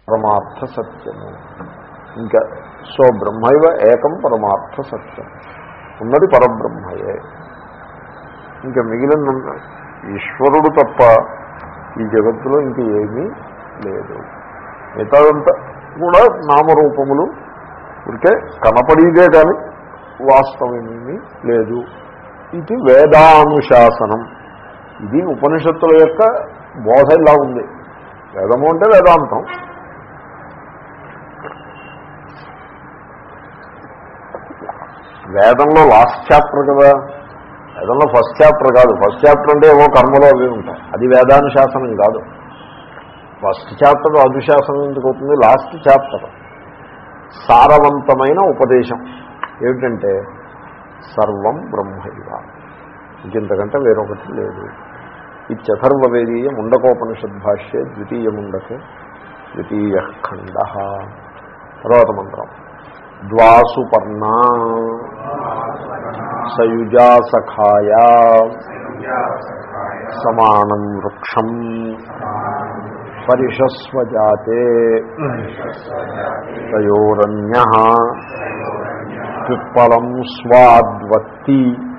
పరమార్థ సత్యము ఇంకా సో బ్రహ్మైవ ఏకం పరమార్థ సత్యం ఉన్నది పరబ్రహ్మయే ఇంకా మిగిలిన ఈశ్వరుడు తప్ప ఈ జగత్తులో ఇంక ఏమీ లేదు మిగతాదంతా కూడా నామరూపములు ఉంటే కనపడేదే కానీ వాస్తవమేమీ లేదు ఇది వేదానుశాసనం ఇది ఉపనిషత్తుల యొక్క బోధ ఇలా ఉంది వేదము అంటే వేదాంతం వేదంలో లాస్ట్ చాప్టర్ కదా వేదంలో ఫస్ట్ చాప్టర్ కాదు ఫస్ట్ చాప్టర్ అంటే ఏవో కర్మలో అవి ఉంటాయి అది వేదానుశాసనం కాదు ఫస్ట్ చాప్టర్ అనుశాసనం ఎందుకు అవుతుంది లాస్ట్ చాప్టర్ సారవంతమైన ఉపదేశం ఏమిటంటే సర్వం బ్రహ్మైవ ఇంకెంతకంటే వేరొకటి లేదు ఈ చథర్వవేదీయ ముండకోపనిషద్భాష్యే ద్వితీయ ముండకే ద్వితీయ ఖండ తర్వాత మంత్రం ద్వాసుపర్ణ సయుజా సఖాయా సమానం వృక్షం పరిషస్వజాతే తయోరన్య పిప్పలం స్వాద్వత్తి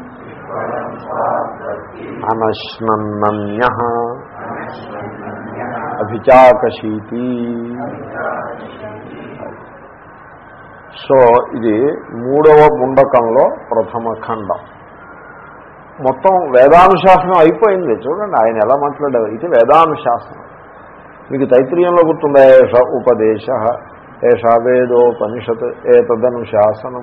అనశ్నన్నన్య అభిచాకశీతి సో ఇది మూడవ ముండకంలో ప్రథమ ఖండం మొత్తం వేదానుశాసనం అయిపోయింది చూడండి ఆయన ఎలా మాట్లాడారు ఇది వేదానుశాసనం మీకు తైత్రీయంలో గుర్తుందా ఏష ఉపదేశ ఏషా వేదోపనిషత్ ఏతదనుశాసనం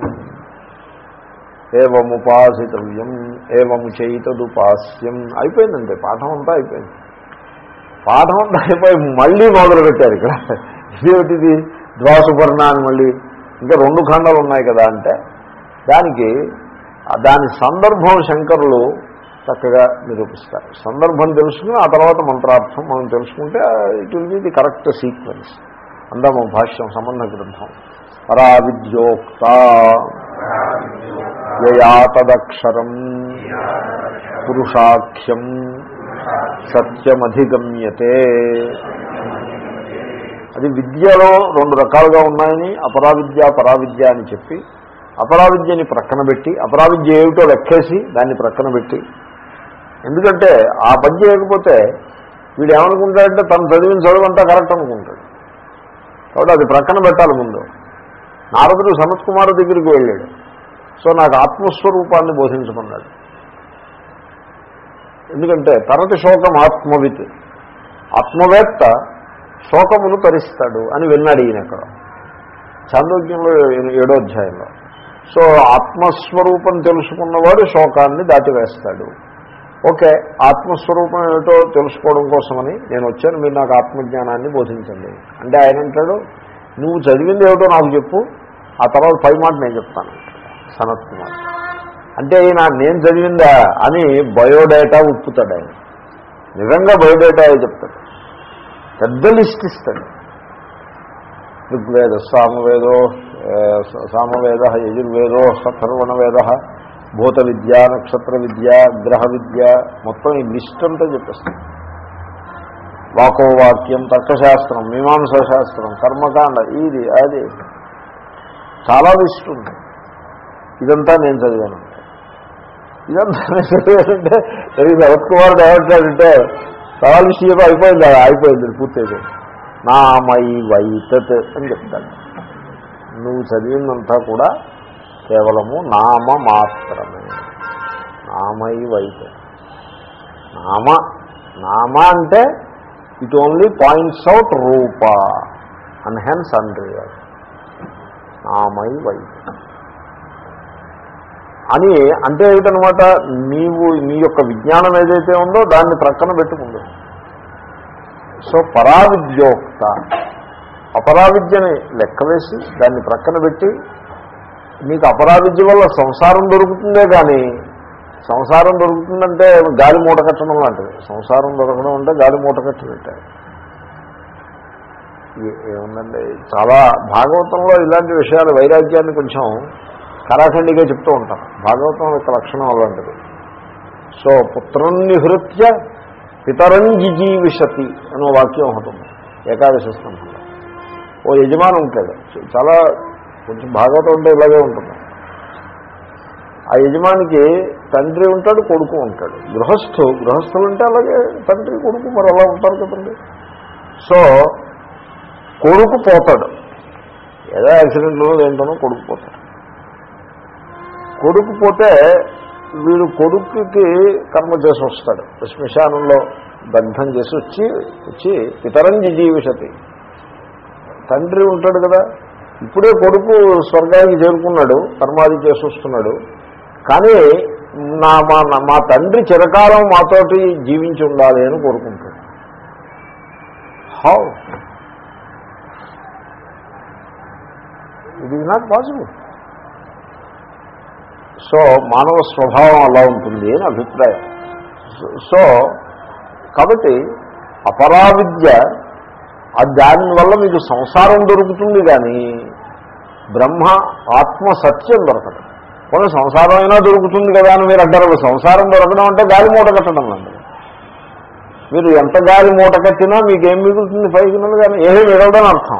ఏవముపాసితవ్యం ఏవము చైతదుపాస్యం అయిపోయిందండి పాఠం అంతా అయిపోయింది పాఠం అంతా అయిపోయి మళ్ళీ మొదలు పెట్టారు ఇక్కడ ఇదేమిటిది ద్వాసుపర్ణ అని మళ్ళీ ఇంకా రెండు ఖండాలు ఉన్నాయి కదా అంటే దానికి దాని సందర్భం శంకరులు చక్కగా నిరూపిస్తారు సందర్భం తెలుసుకుని ఆ తర్వాత మంత్రార్థం మనం తెలుసుకుంటే it will be the correct sequence అందము భాష్యం సంబంధ గ్రంథం పరావిద్యోక్త యయా తదక్షరం పురుషాఖ్యం సత్యమధిగమ్యతే అది విద్యలో రెండు రకాలుగా ఉన్నాయని అపరావిద్య పరావిద్య అని చెప్పి అపరావిద్యని ప్రక్కన పెట్టి అపరావిద్య ఏమిటో లెక్కేసి దాన్ని ప్రక్కన పెట్టి ఎందుకంటే ఆ పని చేయకపోతే వీడు ఏమనుకుంటాడంటే తను చదివిన చదువు అంతా కరెక్ట్ అనుకుంటాడు కాబట్టి అది ప్రక్కన పెట్టాలి ముందు నారదుడు సనత్ కుమార్ దగ్గరికి వెళ్ళాడు సో నాకు ఆత్మస్వరూపాన్ని బోధించమన్నాడు ఎందుకంటే తరతి శోకం ఆత్మవిత్ ఆత్మవేత్త శోకమును తరిస్తాడు అని విన్నాడు ఈయన అక్కడ చాందోగ్యంలో ఏడో అధ్యాయంలో సో ఆత్మస్వరూపం తెలుసుకున్నవాడు శోకాన్ని దాటివేస్తాడు ఓకే ఆత్మస్వరూపం ఏమిటో తెలుసుకోవడం కోసమని నేను వచ్చాను మీరు నాకు ఆత్మజ్ఞానాన్ని బోధించండి అంటే ఆయన అంటాడు నువ్వు చదివింది ఏమిటో నాకు చెప్పు ఆ తర్వాత పై మాట నేను చెప్తాను సనత్ కుమార్ అంటే ఈయన నేను చదివిందా అని బయోడేటా ఉప్పుతాడు ఆయన నిజంగా బయోడేటా చెప్తాడు పెద్ద లిస్ట్ ఇస్తాడు ఋగ్వేద సామవేదో సామవేద యజుర్వేదో సథర్వణ వేద భూత విద్య నక్షత్ర విద్య గ్రహ విద్య మొత్తం ఈ లిస్ట్ అంతా చెప్పేస్తాడు వాకో వాక్యం తర్కశాస్త్రం మీమాంసా శాస్త్రం కర్మకాండ ఇది అది చాలా లిస్ట్ ఉంది ఇదంతా నేను చదివాను ఇదంతా నేను చదివానంటే భరత్ కుమార్ ఏమంటాడంటే చాలా లిస్ట్ చెప్పి అయిపోయింది అయిపోయింది పూర్తయిపోయింది నా మై వైతత్ అని చెప్తాడు నువ్వు చదివిందంతా కూడా కేవలము నామ మాత్రమే నామై వైత నామ నామ అంటే ఇట్ ఓన్లీ పాయింట్స్ అవుట్ రూప అండ్ హెన్స్ అన్రియల్ నామై వైత అని అంటే ఏమిటనమాట నీవు నీ యొక్క విజ్ఞానం ఏదైతే ఉందో దాన్ని ప్రక్కన పెట్టుకుంది సో పరావిద్యోక్త అపరావిద్యని లెక్కవేసి దాన్ని ప్రక్కన పెట్టి నీకు అపరావిద్య వల్ల సంసారం దొరుకుతుందే కానీ సంసారం దొరుకుతుందంటే గాలి మూట కట్టడం లాంటిది సంసారం దొరకడం అంటే గాలి మూట కట్టినట్టే ఏముందండి చాలా భాగవతంలో ఇలాంటి విషయాలు వైరాగ్యాన్ని కొంచెం కరాఖండిగా చెప్తూ ఉంటాం భాగవతం యొక్క లక్షణం అలాంటిది సో పుత్రం నిహృత్య పితరం జిజీవిషతి అనే వాక్యం ఒకటి ఉంది ఏకాదశి స్కంధంలో ఓ యజమాని ఉంటాడు చాలా కొంచెం భాగవతం ఉంటే ఇలాగే ఉంటుంది ఆ యజమానికి తండ్రి ఉంటాడు కొడుకు ఉంటాడు గృహస్థు గృహస్థులు అంటే అలాగే తండ్రి కొడుకు మరి అలా ఉంటారు కదండి సో కొడుకు పోతాడు ఏదో యాక్సిడెంట్లో ఏంటనో కొడుకు పోతాడు కొడుకు పోతే వీడు కొడుకుకి కర్మ చేసి వస్తాడు శ్మశానంలో దగ్ధం చేసి వచ్చి వచ్చి ఇతరంజి జీవిషతి తండ్రి ఉంటాడు కదా ఇప్పుడే కొడుకు స్వర్గానికి చేరుకున్నాడు కర్మాది చేసి వస్తున్నాడు కానీ నా మా మా తండ్రి చిరకాలం మాతోటి జీవించి ఉండాలి అని కోరుకుంటాడు how it is not possible so మానవ స్వభావం అలా ఉంటుంది అని అభిప్రాయం సో కాబట్టి అపరావిద్య దానివల్ల మీకు సంసారం దొరుకుతుంది కానీ బ్రహ్మ ఆత్మ సత్యం దొరకదు కొన్ని సంసారం అయినా దొరుకుతుంది కదా అని మీరు అంటారు సంసారం దొరకడం అంటే గాలి మూట కట్టడం అండి మీరు ఎంత గాలి మూట కట్టినా మీకు ఏం మిగులుతుంది పైకి కానీ ఏమీ మిగలదని అర్థం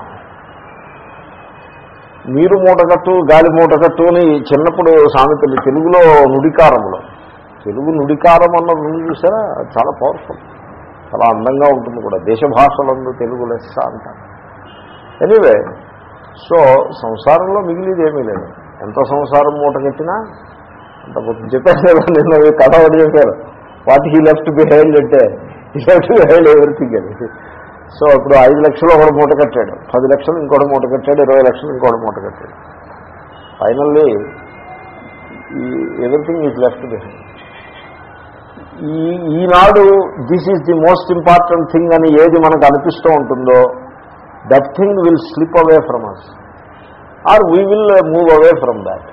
మీరు మూటకట్టు గాలి మూటకట్టు అని చిన్నప్పుడు సామెతలు తెలుగులో నుడికారములో తెలుగు నుడికారం అన్న నుండి చూసారా అది చాలా పవర్ఫుల్ చాలా అందంగా ఉంటుంది కూడా దేశ భాషలందు తెలుగు లెస్స అంటారు ఎనీవే సో సంసారంలో మిగిలిది ఏమీ లేదు ఎంత సంసారం మూట కట్టినా అంత కొంచెం చెప్పారు కదా నిన్న మీ కథ ఒకటి చెప్పారు వాట్ హీ లెఫ్ట్ బిహైండ్ అంటే హీ లెఫ్ట్ బిహైండ్ ఎవ్రీథింగ్ అని సో ఇప్పుడు ఐదు లక్షలు ఒకటి మూట కట్టాడు పది లక్షలు ఇంకోటి మూట కట్టాడు ఇరవై లక్షలు ఇంకోటి మూట కట్టాడు ఫైనల్లీ ఈ ఎవ్రీథింగ్ ఈజ్ లెఫ్ట్ బిహైండ్ ఈ ఈనాడు this is the most important thing అని ఏది మనకు అనిపిస్తూ ఉంటుందో that thing will slip away from us or we will move away from that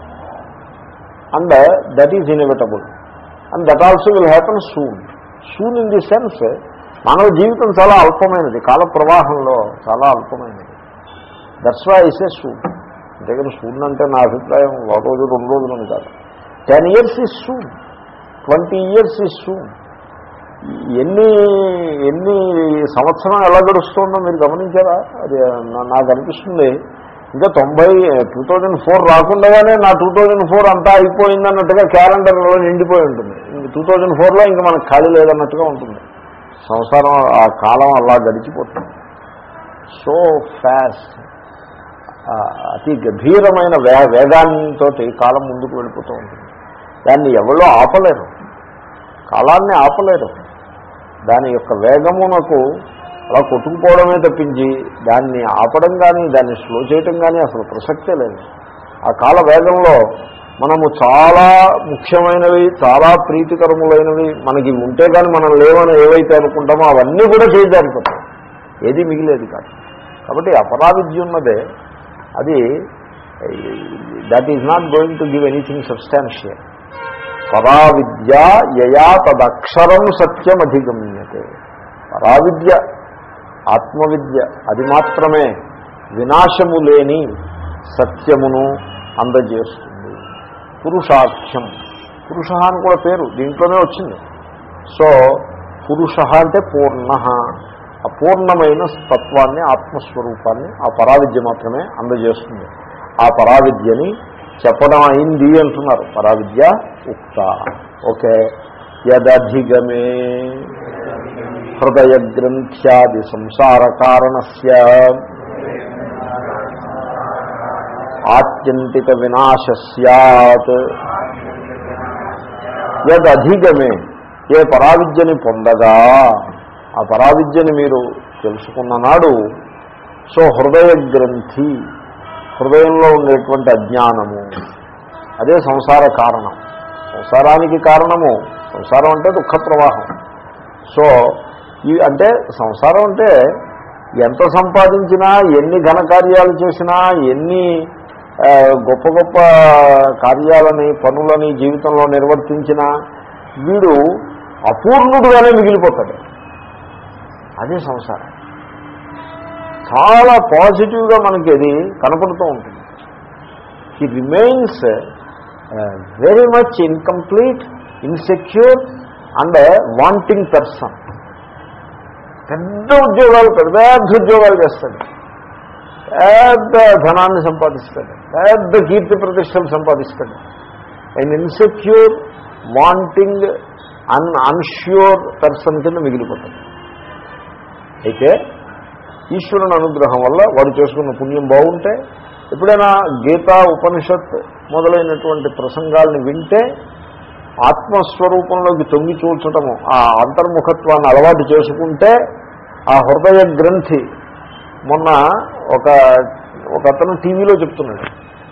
and that is inevitable and that also will happen soon soon in the sense మానవ జీవితం చాలా అల్పమైనది కాల ప్రవాహంలో చాలా అల్పమైనది దట్స్ వై ఐసే సూన్ అంతేకాని soon అంటే నా అభిప్రాయం ఒక రోజు రెండు రోజులని కాదు ten years is soon twenty years is soon ఎన్ని ఎన్ని సంవత్సరం ఎలా గడుస్తుందో మీరు గమనించారా అది నా- నాకు అనిపిస్తుంది ఇంకా తొంభై టూ థౌజండ్ ఫోర్ రాకుండానే నా టూ థౌజండ్ ఫోర్ అంతా అయిపోయింది అన్నట్టుగా క్యాలెండర్లో నిండిపోయి ఉంటుంది టూ థౌజండ్ ఫోర్లో ఇంకా మనకు ఖాళీ లేదన్నట్టుగా ఉంటుంది సంసారం ఆ కాలం అలా గడిచిపోతుంది సో ఫాస్ట్ అతి గభీరమైన వే వేగాంతో కాలం ముందుకు వెళ్ళిపోతూ ఉంటుంది దాన్ని ఎవరో ఆపలేరు కాలాన్ని ఆపలేరు దాని యొక్క వేగమునకు అలా కొట్టుకుపోవడమే తప్పించి దాన్ని ఆపడం కానీ దాన్ని స్లో చేయటం కానీ అసలు ప్రసక్తే లేదు ఆ కాల వేగంలో మనము చాలా ముఖ్యమైనవి చాలా ప్రీతికరములైనవి మనకి ఉంటే కానీ మనం లేవని ఏవైతే అనుకుంటామో అవన్నీ కూడా చేయదానిపోతాయి ఏది మిగిలేదు కాదు కాబట్టి అపరావిద్య ఉన్నదే అది that is not going to give anything substantial పరావిద్య యయా తదక్షరం సత్యం అధిగమ్యతే పరావిద్య ఆత్మవిద్య అది మాత్రమే వినాశము లేని సత్యమును అందజేస్తుంది పురుషాఖ్యం పురుష అని కూడా పేరు దీంట్లోనే వచ్చింది సో పురుష అంటే పూర్ణ అపూర్ణమైన తత్వాన్ని ఆత్మస్వరూపాన్ని ఆ పరావిద్య మాత్రమే అందజేస్తుంది ఆ పరావిద్యని చెప్పడం అయింది అంటున్నారు పరావిద్య ఉక్త ఓకే యదధిగమే హృదయ గ్రంథ్యాది సంసార కారణస్య ఆత్యంతిక వినాశ సత్ యదధిగమే ఏ పరావిద్యని పొందగా ఆ పరావిద్యని మీరు తెలుసుకున్న నాడు సో హృదయ గ్రంథి హృదయంలో ఉండేటువంటి అజ్ఞానము అదే సంసార కారణం సంసారానికి కారణము సంసారం అంటే దుఃఖ ప్రవాహం సో ఈ అంటే సంసారం అంటే ఎంత సంపాదించినా ఎన్ని ఘనకార్యాలు చేసినా ఎన్ని ఆ, గొప్ప గొప్ప కార్యాలని పనులని జీవితంలో నిర్వర్తించినా వీడు అపూర్ణుడుగానే మిగిలిపోతాడు అదే సంసారం చాలా పాజిటివ్గా మనకి అది కనపడుతూ ఉంటుంది he remains very much incomplete insecure and wanting person పెద్ద ఉద్యోగాలు పెద్ద పెద్ద ఉద్యోగాలు చేస్తాడు పెద్ద ధనాన్ని సంపాదిస్తాడు పెద్ద కీర్తి ప్రతిష్టలు సంపాదిస్తాడు and insecure wanting un unsure person కింద మిగిలిపోతాడు అయితే ఈశ్వరుని అనుగ్రహం వల్ల వాడు చేసుకున్న పుణ్యం బాగుంటే ఎప్పుడైనా గీత ఉపనిషత్ మొదలైనటువంటి ప్రసంగాల్ని వింటే ఆత్మస్వరూపంలోకి తొంగి చూచటము ఆ అంతర్ముఖత్వాన్ని అలవాటు చేసుకుంటే ఆ హృదయ గ్రంథి మొన్న ఒక ఒక అతను టీవీలో చెప్తున్నాడు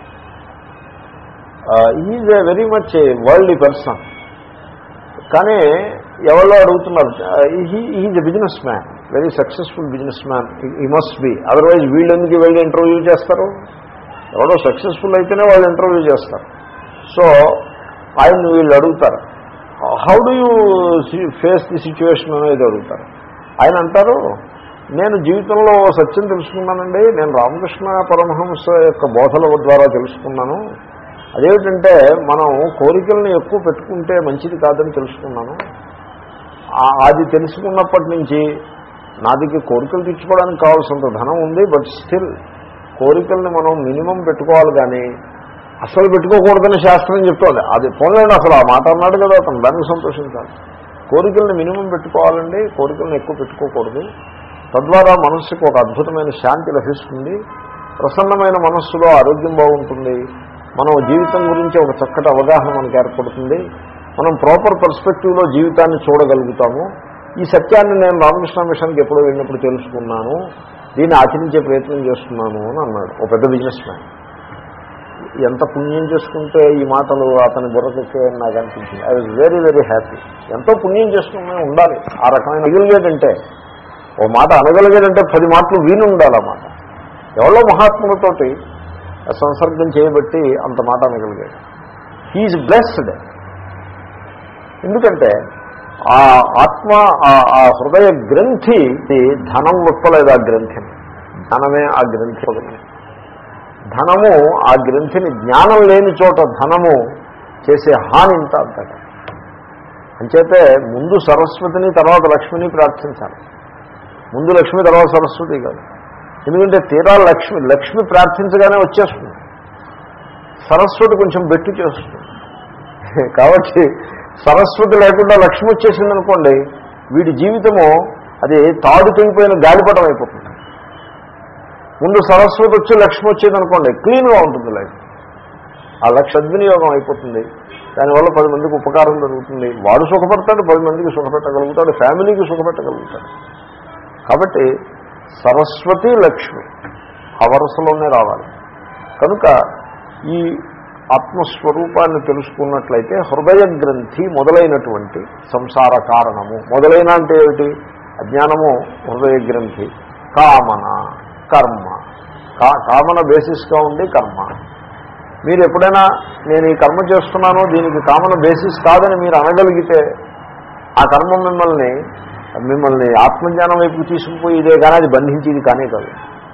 is a very much world person కానీ ఎవరో అడుగుతున్నారు is a business man very successful business man he must be otherwise వీళ్ళు ఎందుకు వెళ్ళి ఇంటర్వ్యూ చేస్తారు ఎవరో సక్సెస్ఫుల్ అయితేనే వాళ్ళు ఇంటర్వ్యూ చేస్తారు సో ఆయన వీళ్ళు అడుగుతారు how do you face the situation అనేది అడుగుతారు ఆయన అంటారు నేను జీవితంలో ఓ సత్యం తెలుసుకున్నానండి నేను రామకృష్ణ పరమహంస యొక్క బోధల ద్వారా తెలుసుకున్నాను అదేమిటంటే మనం కోరికలను ఎక్కువ పెట్టుకుంటే మంచిది కాదని తెలుసుకున్నాను ఆ- అది తెలుసుకున్నప్పటి నుంచి నాదికి కోరికలు తీర్చుకోవడానికి కావాల్సినంత ధనం ఉంది బట్ స్టిల్ కోరికల్ని మనం మినిమం పెట్టుకోవాలి కానీ అసలు పెట్టుకోకూడదని శాస్త్రం చెప్తోంది అది పోలేండి అసలు ఆ మాట అన్నాడు కదా అతను దానికి సంతోషించాలి కోరికల్ని మినిమం పెట్టుకోవాలండి కోరికల్ని ఎక్కువ పెట్టుకోకూడదు తద్వారా మనస్సుకు ఒక అద్భుతమైన శాంతి లభిస్తుంది ప్రసన్నమైన మనస్సులో ఆరోగ్యం బాగుంటుంది మనం జీవితం గురించి ఒక చక్కటి అవగాహన మనకు ఏర్పడుతుంది మనం ప్రాపర్ పర్స్పెక్టివ్లో జీవితాన్ని చూడగలుగుతాము ఈ సత్యాన్ని నేను రామకృష్ణ మిషన్కి ఎప్పుడో వెళ్ళినప్పుడు తెలుసుకున్నాను దీన్ని ఆచరించే ప్రయత్నం చేస్తున్నాను అని అన్నాడు ఒక పెద్ద బిజినెస్ మ్యాన్ ఎంత పుణ్యం చేసుకుంటే ఈ మాటలు అతని బుర్రకెక్కే అని నాకు అనిపించింది I was very very happy ఎంతో పుణ్యం చేసుకునే ఉండాలి ఆ రకమైన మిగిలిగేదంటే ఓ మాట అనగలిగేదంటే పది మాటలు వీలు ఉండాలి ఆ మాట ఎవరో మహాత్ములతోటి సంసర్గం చేయబట్టి అంత మాట అనగలిగాడు హీఈస్ బ్లెస్డ్ ఎందుకంటే ఆ ఆత్మ ఆ- ఆ హృదయ గ్రంథి ధనం ఒప్పలేదు ఆ గ్రంథిని ధనమే ఆ గ్రంథి వదిలింది. ధనము ఆ గ్రంథిని జ్ఞానం లేని చోట ధనము చేసే హాని ఇంత అంతట అంచేతే ముందు సరస్వతిని తర్వాత లక్ష్మిని ప్రార్థించాలి ముందు లక్ష్మి తర్వాత సరస్వతి కాదు ఎందుకంటే తీరా లక్ష్మి లక్ష్మి ప్రార్థించగానే వచ్చేస్తుంది సరస్వతి కొంచెం బెట్టు చేస్తుంది కాబట్టి సరస్వతి లేకుండా లక్ష్మి వచ్చేసింది అనుకోండి వీడి జీవితము అది తాడు తెగిపోయిన గాలిపటం అయిపోతుంది ముందు సరస్వతి వచ్చి లక్ష్మి వచ్చేది అనుకోండి క్లీన్గా ఉంటుంది లైఫ్ ఆ లక్ష సద్వినియోగం అయిపోతుంది దానివల్ల పది మందికి ఉపకారం జరుగుతుంది వాడు సుఖపడతాడు పది మందికి సుఖపెట్టగలుగుతాడు ఫ్యామిలీకి సుఖపెట్టగలుగుతాడు కాబట్టి సరస్వతి లక్ష్మి ఆ వరుసలోనే రావాలి కనుక ఈ ఆత్మస్వరూపాన్ని తెలుసుకున్నట్లయితే హృదయ గ్రంథి మొదలైనటువంటి సంసార కారణము మొదలైన అంటే ఏమిటి అజ్ఞానము హృదయ గ్రంథి కామన కర్మ కా కామన బేసిస్గా ఉండి కర్మ మీరు ఎప్పుడైనా నేను ఈ కర్మ చేస్తున్నాను దీనికి కామన బేసిస్ కాదని మీరు అనగలిగితే ఆ కర్మ మిమ్మల్ని మిమ్మల్ని ఆత్మజ్ఞానం వైపు తీసుకుపోయి ఇదే కానీ అది బంధించేది కానే కాదు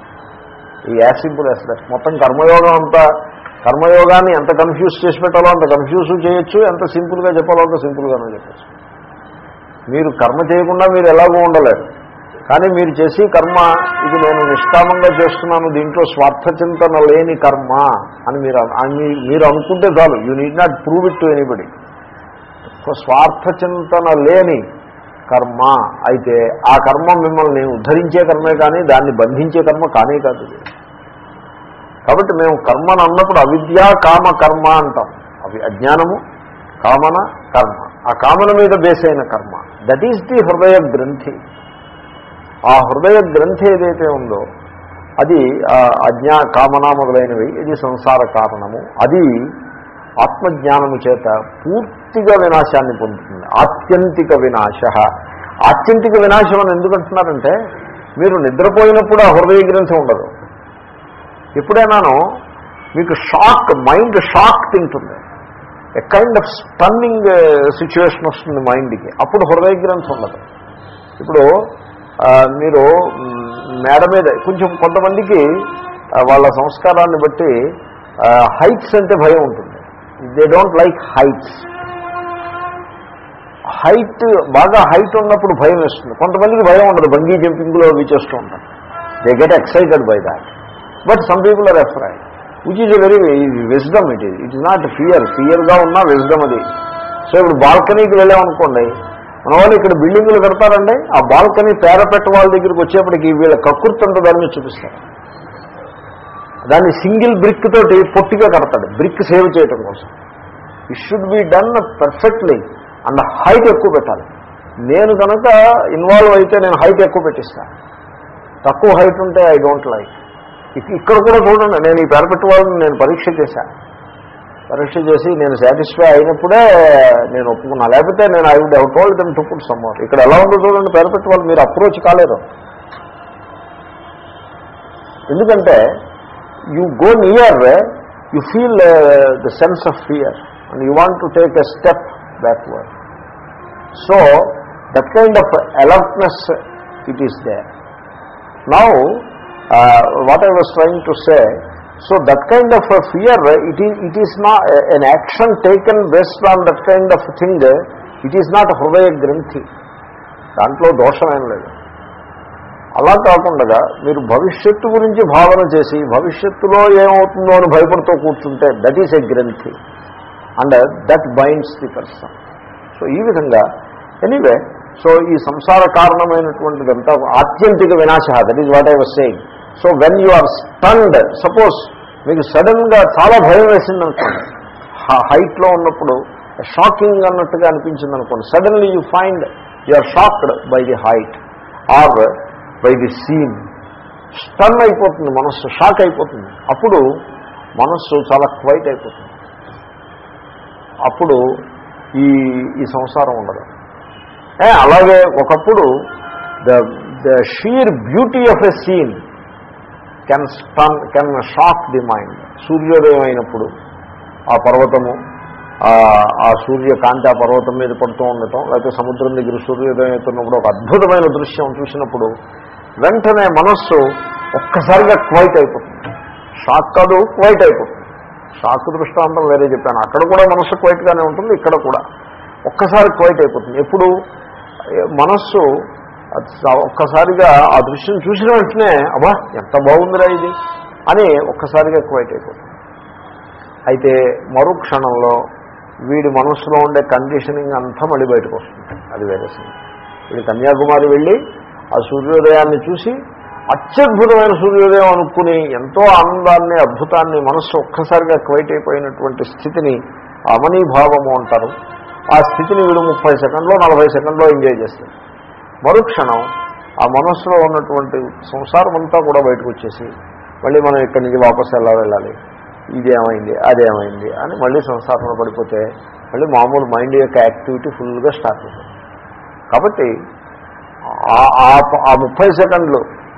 ఈ యాజ్ సింపుల్ యాజ్ దట్ మొత్తం కర్మయోగం అంతా కర్మయోగాన్ని ఎంత కన్ఫ్యూజ్ చేసి పెట్టాలో అంత కన్ఫ్యూజ్ చేయొచ్చు ఎంత సింపుల్గా చెప్పాలో అంత సింపుల్గానే చెప్పచ్చు మీరు కర్మ చేయకుండా మీరు ఎలాగో ఉండలేరు కానీ మీరు చేసి కర్మ ఇది నేను నిష్కామంగా చేస్తున్నాను దీంట్లో స్వార్థ చింతన లేని కర్మ అని మీరు అన- అని మీరు అనుకుంటే చాలు you need not prove it to anybody స్వార్థ చింతన లేని కర్మ అయితే ఆ కర్మ మిమ్మల్ని ఉద్ధరించే కర్మే కానీ దాన్ని బంధించే కర్మ కానే కాదు ఇది. కాబట్టి మేము కర్మను అన్నప్పుడు అవిద్య కామ కర్మ అంటాం అవి అజ్ఞానము కామన కర్మ ఆ కామన మీద బేస్ అయిన కర్మ దట్ ఈస్ ది హృదయ గ్రంథి ఆ హృదయ గ్రంథి ఏదైతే ఉందో అది ఆ అజ్ఞా కామన మొదలైనవి ఇది సంసార కారణము అది ఆత్మజ్ఞానము చేత పూర్తిగా వినాశాన్ని పొందుతుంది ఆత్యంతిక వినాశ ఆత్యంతిక వినాశం అని ఎందుకు అంటున్నారంటే మీరు నిద్రపోయినప్పుడు ఆ హృదయ గ్రంథి ఉండదు ఎప్పుడైనాను మీకు షాక్ మైండ్ షాక్ తింటుంది a kind of stunning situation వస్తుంది మైండ్కి అప్పుడు హృదయ గ్రంథం ఉండదు ఇప్పుడు ఆ, మీరు మ్, మేడ మీద కొంచెం కొంతమందికి ఆ, వాళ్ళ సంస్కారాన్ని బట్టి హైట్స్ అంటే భయం ఉంటుంది they don't like heights height బాగా హైట్ ఉన్నప్పుడు భయం వేస్తుంది కొంతమందికి భయం ఉండదు బంగీ జంపింగ్లో అవి చేస్తూ ఉంటారు they get excited by that but some people are afraid which is a very wisdom it is it is not fear ఫియర్గా ఉన్న విజ్డమ్ అది సో ఇప్పుడు బాల్కనీకి వెళ్ళామనుకోండి మన వాళ్ళు ఇక్కడ బిల్డింగులు కడతారండి ఆ బాల్కనీ పేరపెట్ట వాళ్ళ దగ్గరికి వచ్చేప్పటికి వీళ్ళ కక్కుర్తంత దాని మీద చూపిస్తారు దాన్ని సింగిల్ బ్రిక్ తోటి పొట్టిగా కడతాడు బ్రిక్ సేవ్ చేయటం కోసం it should be done perfectly and height ఎక్కువ పెట్టాలి నేను కనుక ఇన్వాల్వ్ అయితే నేను హైట్ ఎక్కువ పెట్టిస్తాను తక్కువ హైట్ ఉంటే ఐ డోంట్ లైక్ ఇక్కడ కూడా చూడండి నేను ఈ పేరపెట్టు వాళ్ళని నేను పరీక్ష చేశాను పరీక్ష చేసి నేను సాటిస్ఫై అయినప్పుడే నేను ఒప్పుకున్నా లేకపోతే నేను I would have told them to put summer ఇక్కడ ఎలా ఉందో చూడండి పేరపెట్టు వాళ్ళు మీరు అప్రోచ్ కాలేరు ఎందుకంటే you go near you feel the sense of fear and you want to take a step backward so that kind of alertness it is there now what I was trying to say so that kind of fear it is it is not an action taken based on that kind of thing it is not హృదయ గ్రంథి దాంట్లో దోషమేం లేదు అలా కాకుండా మీరు భవిష్యత్తు గురించి భావన చేసి భవిష్యత్తులో ఏమవుతుందో అని భయపడుతూ కూర్చుంటే దట్ ఈస్ ఎ గ్రంథి and that binds the person so ఈ విధంగా ఎనీవే సో ఈ సంసార కారణమైనటువంటిదంతా ఆత్యంతిక వినాశ that is what I was saying so when you are stunned suppose మీకు సడన్గా చాలా భయం వేసింది అనుకోండి హైట్లో ఉన్నప్పుడు షాకింగ్ అన్నట్టుగా అనిపించింది అనుకోండి suddenly you find you are shocked by the height or by the scene stun అయిపోతుంది మనస్సు షాక్ అయిపోతుంది అప్పుడు మనస్సు చాలా క్వైట్ అయిపోతుంది అప్పుడు ఈ ఈ సంసారం ఉండదు ఏ, అలాగే ఒకప్పుడు the the sheer beauty of a scene can stun can shock the mind సూర్యోదయం అయినప్పుడు ఆ పర్వతము ఆ- ఆ సూర్యకాంతి ఆ పర్వతం మీద పడుతూ ఉండటం లేకపోతే సముద్రం దగ్గర సూర్యోదయం అవుతున్నప్పుడు ఒక అద్భుతమైన దృశ్యం చూసినప్పుడు వెంటనే మనస్సు ఒక్కసారిగా క్వైట్ అయిపోతుంది షాక్ కాదు క్వైట్ అయిపోతుంది షాక్ దృష్టాంతం వేరే చెప్పాను అక్కడ కూడా మనస్సు క్వైట్గానే ఉంటుంది ఇక్కడ కూడా ఒక్కసారి క్వైట్ అయిపోతుంది ఎప్పుడు ఏ, మనస్సు అది స- ఒక్కసారిగా ఆ దృశ్యం చూసిన వెంటనే అబ్బా ఎంత బాగుందిరా ఇది అని ఒక్కసారిగా క్వైట్ అయిపోతుంది అయితే మరు క్షణంలో వీడి మనస్సులో ఉండే కండిషనింగ్ అంతా మళ్ళీ బయటకు వస్తుంది అది వేరే సంగతి వీడు కన్యాకుమారి వెళ్ళి ఆ సూర్యోదయాన్ని చూసి అత్యద్భుతమైన సూర్యోదయం అనుకుని ఎంతో ఆనందాన్ని అద్భుతాన్ని మనస్సు ఒక్కసారిగా క్వైట్ అయిపోయినటువంటి స్థితిని అమనీభావము అంటారు ఆ స్థితిని వీడు ముప్పై సెకండ్లో నలభై సెకండ్లో ఎంజాయ్ చేస్తాడు మరుక్షణం ఆ మనస్సులో ఉన్నటువంటి సంసారం అంతా కూడా బయటకు వచ్చేసి మళ్ళీ మనం ఇక్కడి నుంచి వాపసు ఎలా వెళ్ళాలి ఇదేమైంది అదేమైంది అని మళ్ళీ సంసారంలో పడిపోతే మళ్ళీ మామూలు మైండ్ యొక్క యాక్టివిటీ ఫుల్గా స్టార్ట్ అవుతుంది కాబట్టి ఆ- ఆ- ఆ ముప్పై సెకండ్లు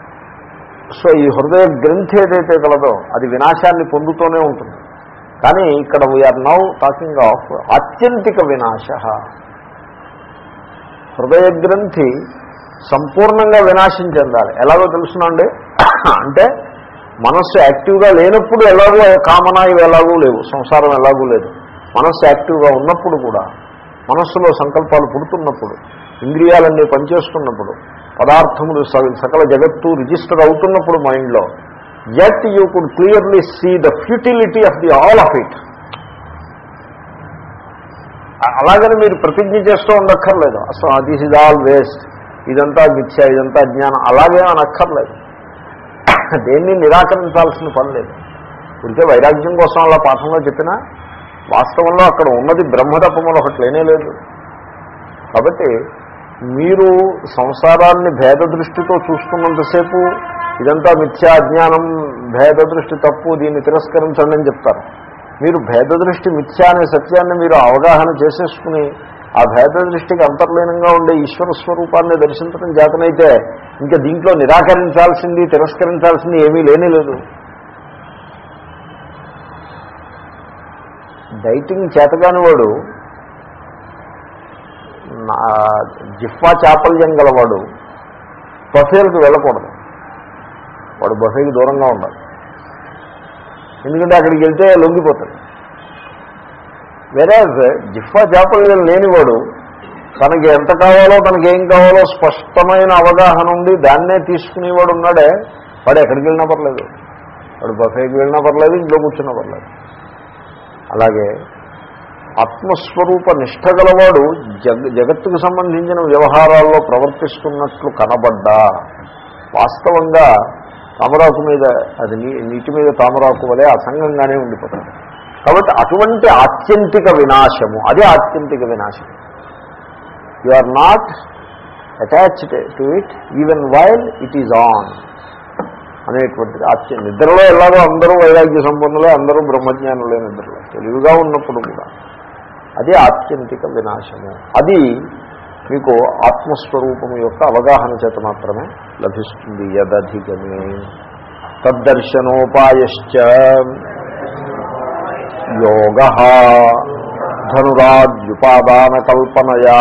సో ఈ హృదయ గ్రంథి ఏదైతే కలదో అది వినాశాన్ని పొందుతూనే ఉంటుంది కానీ ఇక్కడ వీఆర్ నౌ టాకింగ్ ఆఫ్ ఆత్యంతిక వినాశ హృదయ గ్రంథి సంపూర్ణంగా వినాశం చెందాలి ఎలాగో తెలుసునండి అంటే మనస్సు యాక్టివ్గా లేనప్పుడు ఎలాగో కామన ఇవి ఎలాగూ లేవు సంసారం ఎలాగూ లేదు మనస్సు యాక్టివ్గా ఉన్నప్పుడు కూడా మనస్సులో సంకల్పాలు పుడుతున్నప్పుడు ఇంద్రియాలన్నీ పనిచేస్తున్నప్పుడు పదార్థములు స- సకల జగత్తు రిజిస్టర్ అవుతున్నప్పుడు మైండ్లో yet you could clearly see the futility of the all of it అలాగని మీరు ప్రతిజ్ఞ చేస్తూ ఉండక్కర్లేదు అసలు దిస్ ఇస్ ఆల్ వేస్ట్ ఇదంతా మిథ్య ఇదంతా జ్ఞానం అలాగే అనక్కర్లేదు దేన్ని నిరాకరించాల్సిన పని లేదు ఉంటే వైరాగ్యం కోసం అలా పాఠంలో చెప్పినా వాస్తవంలో అక్కడ ఉన్నది బ్రహ్మతత్వములు ఒకటి లేనే లేదు కాబట్టి మీరు సంసారాన్ని భేద దృష్టితో చూస్తున్నంతసేపు ఇదంతా మిథ్యా అజ్ఞానం భేద దృష్టి తప్పు దీన్ని తిరస్కరించండి అని చెప్తారు మీరు భేద దృష్టి మిథ్యా అనే సత్యాన్ని మీరు అవగాహన చేసేసుకుని ఆ భేద దృష్టికి అంతర్లీనంగా ఉండే ఈశ్వర స్వరూపాన్ని దర్శించడం చేతనైతే ఇంకా దీంట్లో నిరాకరించాల్సింది తిరస్కరించాల్సింది ఏమీ లేనే లేదు డైటింగ్ చేతగాని వాడు నా జిఫ్వా చాపల్యం గలవాడు బఫేలకు వెళ్ళకూడదు వాడు బఫేకి దూరంగా ఉండాలి ఎందుకంటే అక్కడికి వెళ్తే లొంగిపోతాడు వేరే జిఫ్వా చాపల్యం లేనివాడు తనకి ఎంత కావాలో తనకి ఏం కావాలో స్పష్టమైన అవగాహన ఉండి దాన్నే తీసుకునేవాడు ఉన్నాడే వాడు ఎక్కడికి వెళ్ళినా పర్లేదు వాడు బఫేకి వెళ్ళినా పర్లేదు ఇంట్లో కూర్చున్నా పర్లేదు అలాగే ఆత్మస్వరూప నిష్ట గలవాడు జగ జగత్తుకు సంబంధించిన వ్యవహారాల్లో ప్రవర్తిస్తున్నట్లు కనబడ్డా వాస్తవంగా తామరాకు మీద అది నీ నీటి మీద తామరాకు వలె అసంగంగానే ఉండిపోతాడు కాబట్టి అటువంటి ఆత్యంతిక వినాశము అదే ఆత్యంతిక వినాశం you are not attached to it even while it is on అనేటువంటిది ఆత్య నిద్రలో ఎలాగో అందరూ వైరాగ్య సంపన్నులే అందరూ బ్రహ్మజ్ఞానులే నిద్రలో తెలివిగా ఉన్నప్పుడు కూడా అదే ఆత్యంతిక వినాశము అది మీకు ఆత్మస్వరూపము యొక్క అవగాహన చేత మాత్రమే లభిస్తుంది యదధిగమే తద్దర్శనోపాయశ్చ యోగ ధనురాద్యుపాదాన కల్పనయా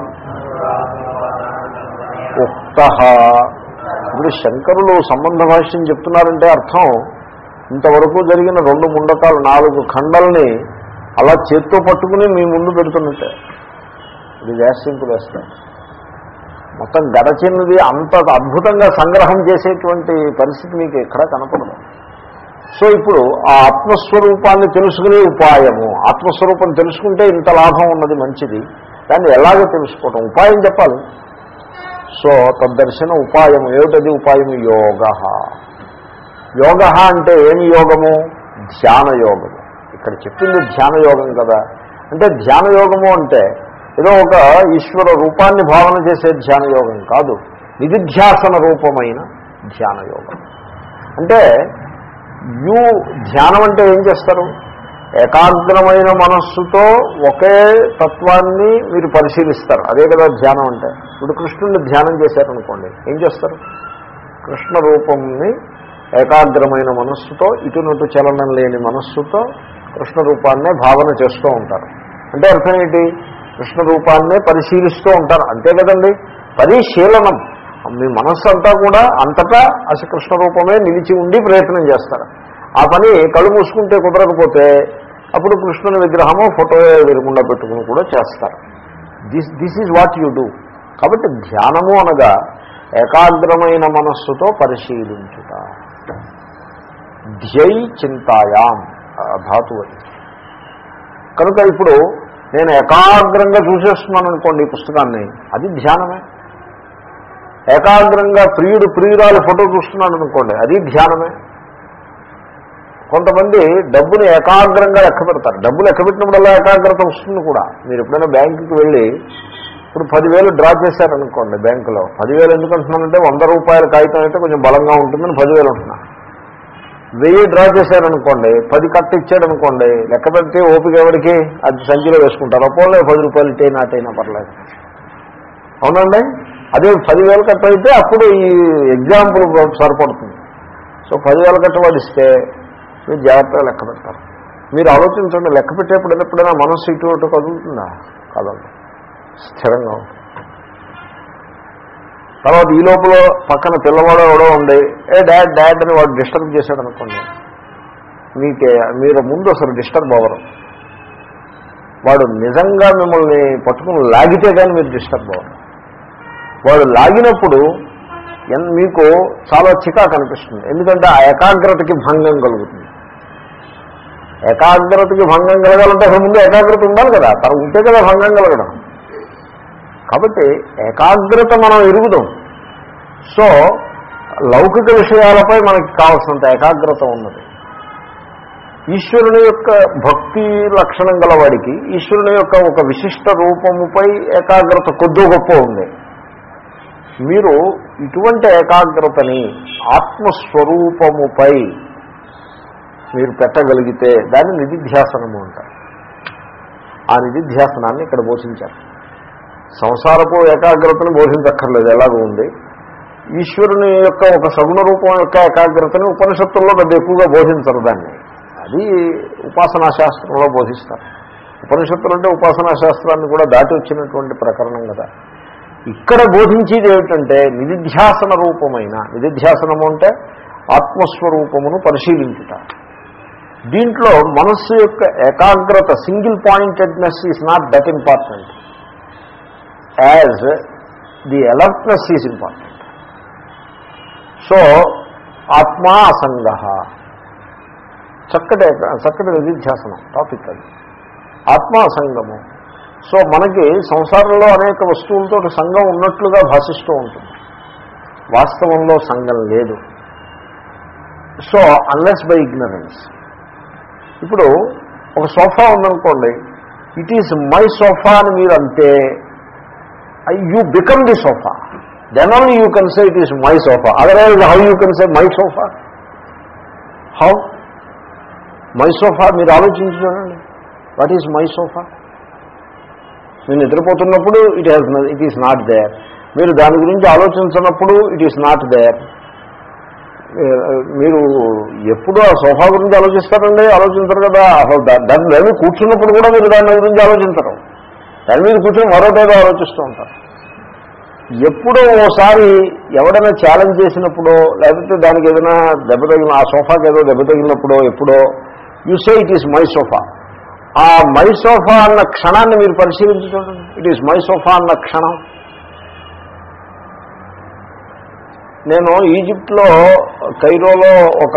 ఉక్త ఇప్పుడు శంకరులు సంబంధ భాష్యం చెప్తున్నారంటే అర్థం ఇంతవరకు జరిగిన రెండు ముండకాలు నాలుగు ఖండల్ని అలా చేత్తో పట్టుకుని మీ ముందు పెడుతున్నట్టే ఇది వేస్టింపులు వేస్తారు మొత్తం గడచినది అంత అద్భుతంగా సంగ్రహం చేసేటువంటి పరిస్థితి మీకు ఎక్కడా కనపడదు సో ఇప్పుడు ఆ ఆత్మస్వరూపాన్ని తెలుసుకునే ఉపాయము ఆత్మస్వరూపం తెలుసుకుంటే ఇంత లాభం ఉన్నది మంచిది దాన్ని ఎలాగో తెలుసుకోవటం ఉపాయం చెప్పాలి సో తద్దర్శన ఉపాయం ఏమిటది ఉపాయం యోగ యోగ అంటే ఏమి యోగము ధ్యాన యోగము ఇక్కడ చెప్పింది ధ్యాన యోగం కదా అంటే ధ్యాన యోగము అంటే ఏదో ఒక ఈశ్వర రూపాన్ని భావన చేసే ధ్యాన యోగం కాదు నిధిధ్యాసన రూపమైన ధ్యాన యోగం అంటే యూ ధ్యానం అంటే ఏం చేస్తారు ఏకాగ్రమైన మనస్సుతో ఒకే తత్వాన్ని మీరు పరిశీలిస్తారు అదే కదా ధ్యానం అంటే ఇప్పుడు కృష్ణుడిని ధ్యానం చేశారనుకోండి ఏం చేస్తారు కృష్ణ రూపంని ఏకాగ్రమైన మనస్సుతో ఇటునటు చలనం లేని మనస్సుతో కృష్ణ రూపాన్నే భావన చేస్తూ ఉంటారు అంటే అర్థం ఏంటి కృష్ణ రూపాన్నే పరిశీలిస్తూ ఉంటారు అంతే కదండి పరిశీలనం మీ మనస్సు అంతా కూడా అంతటా అసలు కృష్ణ రూపమే నిలిచి ఉండి ప్రయత్నం చేస్తారు ఆ పని కళ్ళు మూసుకుంటే కుదరకపోతే అప్పుడు కృష్ణుని విగ్రహము ఫోటో ఎదురకుండా పెట్టుకుని కూడా చేస్తారు this this is what you do కాబట్టి ధ్యానము అనగా ఏకాగ్రమైన మనస్సుతో పరిశీలించుట ధ్యై చింతాయాం ఆ ధాతు అది కనుక ఇప్పుడు నేను ఏకాగ్రంగా చూసేస్తున్నాను అనుకోండి ఈ పుస్తకాన్ని అది ధ్యానమే ఏకాగ్రంగా ప్రియుడు ప్రియురాలు ఫోటో చూస్తున్నాడు అనుకోండి అది ధ్యానమే కొంతమంది డబ్బుని ఏకాగ్రంగా లెక్క పెడతారు డబ్బు లెక్క పెట్టినప్పుడల్లా ఏకాగ్రత వస్తుంది కూడా మీరు ఎప్పుడైనా బ్యాంకుకి వెళ్ళి ఇప్పుడు పదివేలు డ్రా చేశారనుకోండి బ్యాంకులో పదివేలు ఎందుకు అంటున్నానంటే వంద రూపాయల కాగితం అయితే కొంచెం బలంగా ఉంటుందని పదివేలు అంటున్నా వెయ్యి డ్రా చేశారనుకోండి పది కట్ట ఇచ్చాడనుకోండి లెక్క పెడితే ఓపిక ఎవరికి అది సంచిలో వేసుకుంటారు అపోలే పది రూపాయలు ఇటే నాటైనా పర్లేదు అవునండి అదే పదివేల కట్ట అయితే అప్పుడు ఈ ఎగ్జాంపుల్ సరిపడుతుంది సో పదివేల కట్ట వాడు ఇస్తే మీరు జాగ్రత్తగా లెక్క పెడతారు మీరు ఆలోచించండి లెక్క పెట్టేప్పుడు ఎప్పుడైనా మనస్సు ఇటు అటు కదులుతుందా కదలదు స్థిరంగా ఉంటుంది తర్వాత ఈ లోపల పక్కన పిల్లవాడు ఎవడో ఉండి ఏ డాడ్ డాడ్ అని వాడు డిస్టర్బ్ చేశాడు అనుకోండి మీకే మీరు ముందు అసలు డిస్టర్బ్ అవ్వరు వాడు నిజంగా మిమ్మల్ని పట్టుకుని లాగితే కానీ మీరు డిస్టర్బ్ అవ్వరు వాడు లాగినప్పుడు ఎన్ మీకు చాలా చికాకు అనిపిస్తుంది ఎందుకంటే ఆ ఏకాగ్రతకి భంగం కలుగుతుంది ఏకాగ్రతకి భంగం కలగాలంటే అసలు ముందు ఏకాగ్రత ఉండాలి కదా తన ఉంటే కదా భంగం కలగడం కాబట్టి ఏకాగ్రత మనం ఎరుగుదాం సో లౌకిక విషయాలపై మనకి కావాల్సినంత ఏకాగ్రత ఉన్నది ఈశ్వరుని యొక్క భక్తి లక్షణం గలవాడికి ఈశ్వరుని యొక్క ఒక విశిష్ట రూపముపై ఏకాగ్రత కొద్దో గొప్ప ఉంది మీరు ఇటువంటి ఏకాగ్రతని ఆత్మస్వరూపముపై మీరు పెట్టగలిగితే దాన్ని నిధిధ్యాసనము అంటారు ఆ నిధిధ్యాసనాన్ని ఇక్కడ బోధించారు సంసారపు ఏకాగ్రతను బోధించక్కర్లేదు ఎలాగో ఉంది ఈశ్వరుని యొక్క ఒక సగుణ రూపం యొక్క ఏకాగ్రతని ఉపనిషత్తుల్లో పెద్ద ఎక్కువగా బోధించరు దాన్ని అది ఉపాసనా శాస్త్రంలో బోధిస్తారు ఉపనిషత్తులు అంటే ఉపాసనా శాస్త్రాన్ని కూడా దాటి వచ్చినటువంటి ప్రకరణం కదా ఇక్కడ బోధించేది ఏమిటంటే నిధిధ్యాసన రూపమైన నిధిధ్యాసనము అంటే ఆత్మస్వరూపమును పరిశీలించుట దీంట్లో మనస్సు యొక్క ఏకాగ్రత single pointedness is not that important as the alertness is important so ఆత్మా అసంగ చక్కటి చక్కటి నిధిధ్యాసనం టాపిక్ అది ఆత్మ సంగము సో మనకి సంసారంలో అనేక వస్తువులతో సంఘం ఉన్నట్లుగా భాషిస్తూ ఉంటుంది వాస్తవంలో సంఘం లేదు సో అన్లెస్ బై ఇగ్నరెన్స్ ఇప్పుడు ఒక సోఫా ఉందనుకోండి ఇట్ ఈజ్ మై సోఫా అని మీరు అంటే you become the sofa then only you can say it is my sofa otherwise how you can say my sofa how my sofa మీరు ఆలోచించి చూడండి what is my sofa మీరు నిద్రపోతున్నప్పుడు it has it is not there మీరు దాని గురించి ఆలోచించినప్పుడు it is not there మీరు ఎప్పుడు ఆ సోఫా గురించి ఆలోచిస్తారండి ఆలోచించరు కదా అసలు దా- దాని దాని మీద కూర్చున్నప్పుడు కూడా మీరు దాని గురించి ఆలోచించరు దాని మీద కూర్చొని మరోటేదో ఆలోచిస్తూ ఉంటారు ఎప్పుడో ఓసారి ఎవడైనా ఛాలెంజ్ చేసినప్పుడో లేకపోతే దానికి ఏదైనా దెబ్బ తగిలిన ఆ సోఫాకి ఏదో దెబ్బ తగిలినప్పుడో ఎప్పుడో you say it is my sofa ah my sofa అన్న క్షణాన్ని మీరు పరిశీలించి చూడండి ఇట్ ఈస్ మై సోఫా అన్న క్షణం నేను ఈజిప్ట్లో కైరోలో ఒక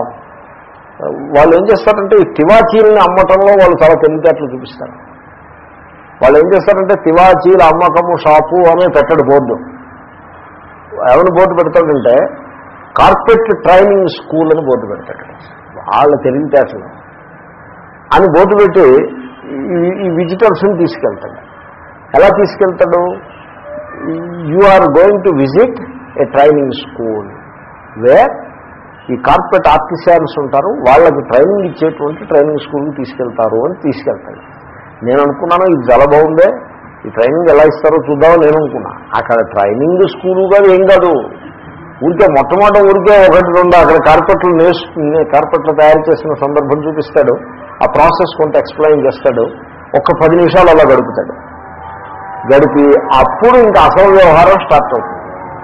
వాళ్ళు ఏం చేస్తారంటే ఈ తివాచీలని అమ్మటంలో వాళ్ళు చాలా తెలివితేటలు చూపిస్తారు వాళ్ళు ఏం చేస్తారంటే తివాచీల అమ్మకము షాపు అనే పెట్టడు బోర్డు ఎవరిని బోర్డు పెడతాడంటే కార్పెట్ ట్రైనింగ్ స్కూల్ అని బోర్డు పెడతాడు వాళ్ళ తెలివితేటలు అని బోర్డు పెట్టి ఈ- ఈ విజిటర్స్ని తీసుకెళ్తాడు ఎలా తీసుకెళ్తాడు you are going to visit a training school where ఈ కార్పొరేట్ ఆర్టిసాన్స్ ఉంటారు వాళ్ళకి ట్రైనింగ్ ఇచ్చేటువంటి ట్రైనింగ్ స్కూల్కి తీసుకెళ్తారు అని తీసుకెళ్తాడు నేను అనుకున్నాను ఇది చాలా బాగుందే ఈ ట్రైనింగ్ ఎలా ఇస్తారో చూద్దామని నేను అనుకున్నా అక్కడ ట్రైనింగ్ స్కూల్ కాదు ఏం కాదు ఊరికే మొట్టమొదటి ఊరికే ఒకటి రెండు అక్కడ కార్పెట్లు నేసు కార్పెట్లు తయారు చేసిన సందర్భం చూపిస్తాడు ఆ ప్రాసెస్ కొంత ఎక్స్ప్లెయిన్ చేస్తాడు ఒక పది నిమిషాలు అలా గడుపుతాడు గడిపి అప్పుడు ఇంకా అసలు వ్యవహారం స్టార్ట్ అవుతుంది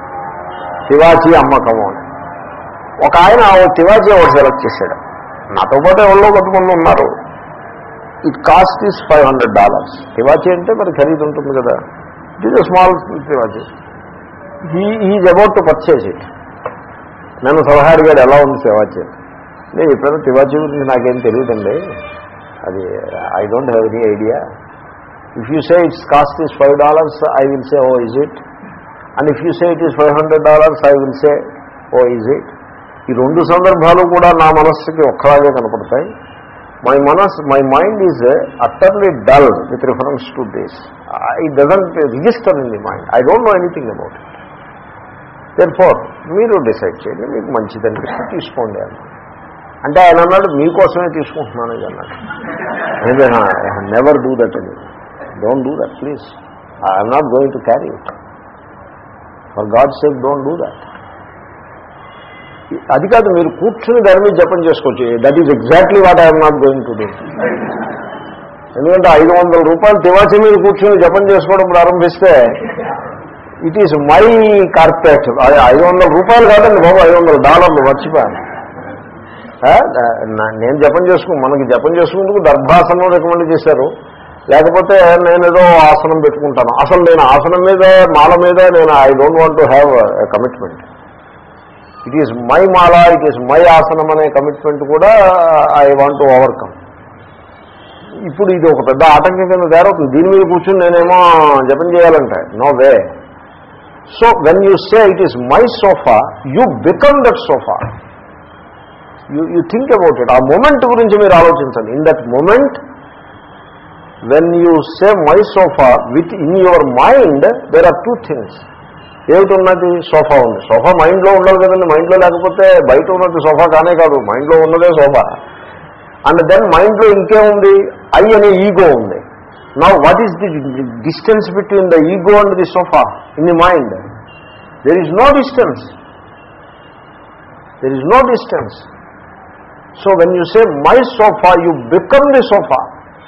తివాచీ అమ్మకము అని ఒక ఆయన ఓ తివాచీ ఒకటి సెలెక్ట్ చేశాడు నాతో పాటు ఎవరో కొంతమంది ఉన్నారు it cost is five hundred dollars తివాచీ అంటే మరి ఖరీదు ఉంటుంది కదా ఇట్ ఈజ్ స్మాల్ తివాచీ he is about to purchase it నన్ను సలహా అడిగాడు ఎలా ఉంది తివాచీ నేను చెప్పాను తివాచీ గురించి నాకేం తెలియదండి అది I don't have any idea if you say it's cost is five dollars I will say oh is it and if you say it is five hundred dollars I will say oh is it ఈ రెండు సందర్భాలు కూడా నా మనస్సుకి ఒక్కలాగే కనపడతాయి my మనస్ my mind is utterly dull with reference to this it doesn't register in the mind I don't know anything about it then for మీరు డిసైడ్ చేయండి మీకు మంచిది అనిపిస్తే తీసుకోండి అన్న అంటే ఆయన అన్నాడు మీకోసమే తీసుకుంటున్నాను ఇది అన్నాడు నెవర్ డూ దట్ అని don't do that please I'm not going to carry it for God sake don't do that అది కాదు మీరు కూర్చుని దాని మీద జపం చేసుకోవచ్చు that is exactly what I'm not going to do ఎందుకంటే ఐదు వందల రూపాయలు తివాచి మీద కూర్చుని జపం చేసుకోవడం ప్రారంభిస్తే ఇట్ ఈస్ మై కార్పెట్ అది ఐదు వందల రూపాయలు కాదండి బాబు ఐదు వందల డాలర్లు మర్చిపోయాను ఆ, నా- నేను జపం చేసుకు మనకి జపం చేసుకుందుకు దర్భాసనం రికమెండ్ చేశారు లేకపోతే నేను ఏదో ఆసనం పెట్టుకుంటాను అసలు నేను ఆసనం మీద మాల మీద నేను I don't want to have commitment it is my mala it is my asanam అనే కమిట్మెంట్ కూడా ఐ వాంట్ టు ఓవర్కమ్ ఇప్పుడు ఇది ఒక పెద్ద ఆటంకం కింద తయారవుతుంది దీని మీద కూర్చుని నేనేమో జపం చేయాలంటే no way so when you say it is my sofa you become that sofa you you think about it ఆ మూమెంట్ గురించి మీరు ఆలోచించండి in that moment when you say my sofa within your mind there are two things ఏమిటి ఉన్నది sofa ఉంది sofa మైండ్లో ఉండాలి కదండి మైండ్లో లేకపోతే బయట ఉన్నది సోఫా కానే కాదు మైండ్లో ఉన్నదే సోఫా అండ్ దెన్ మైండ్లో ఇంకేముంది ఐ అనే ఈగో ఉంది నా what is the distance between the ego and the sofa in the mind there is no distance there is no distance so when you say my sofa you become the sofa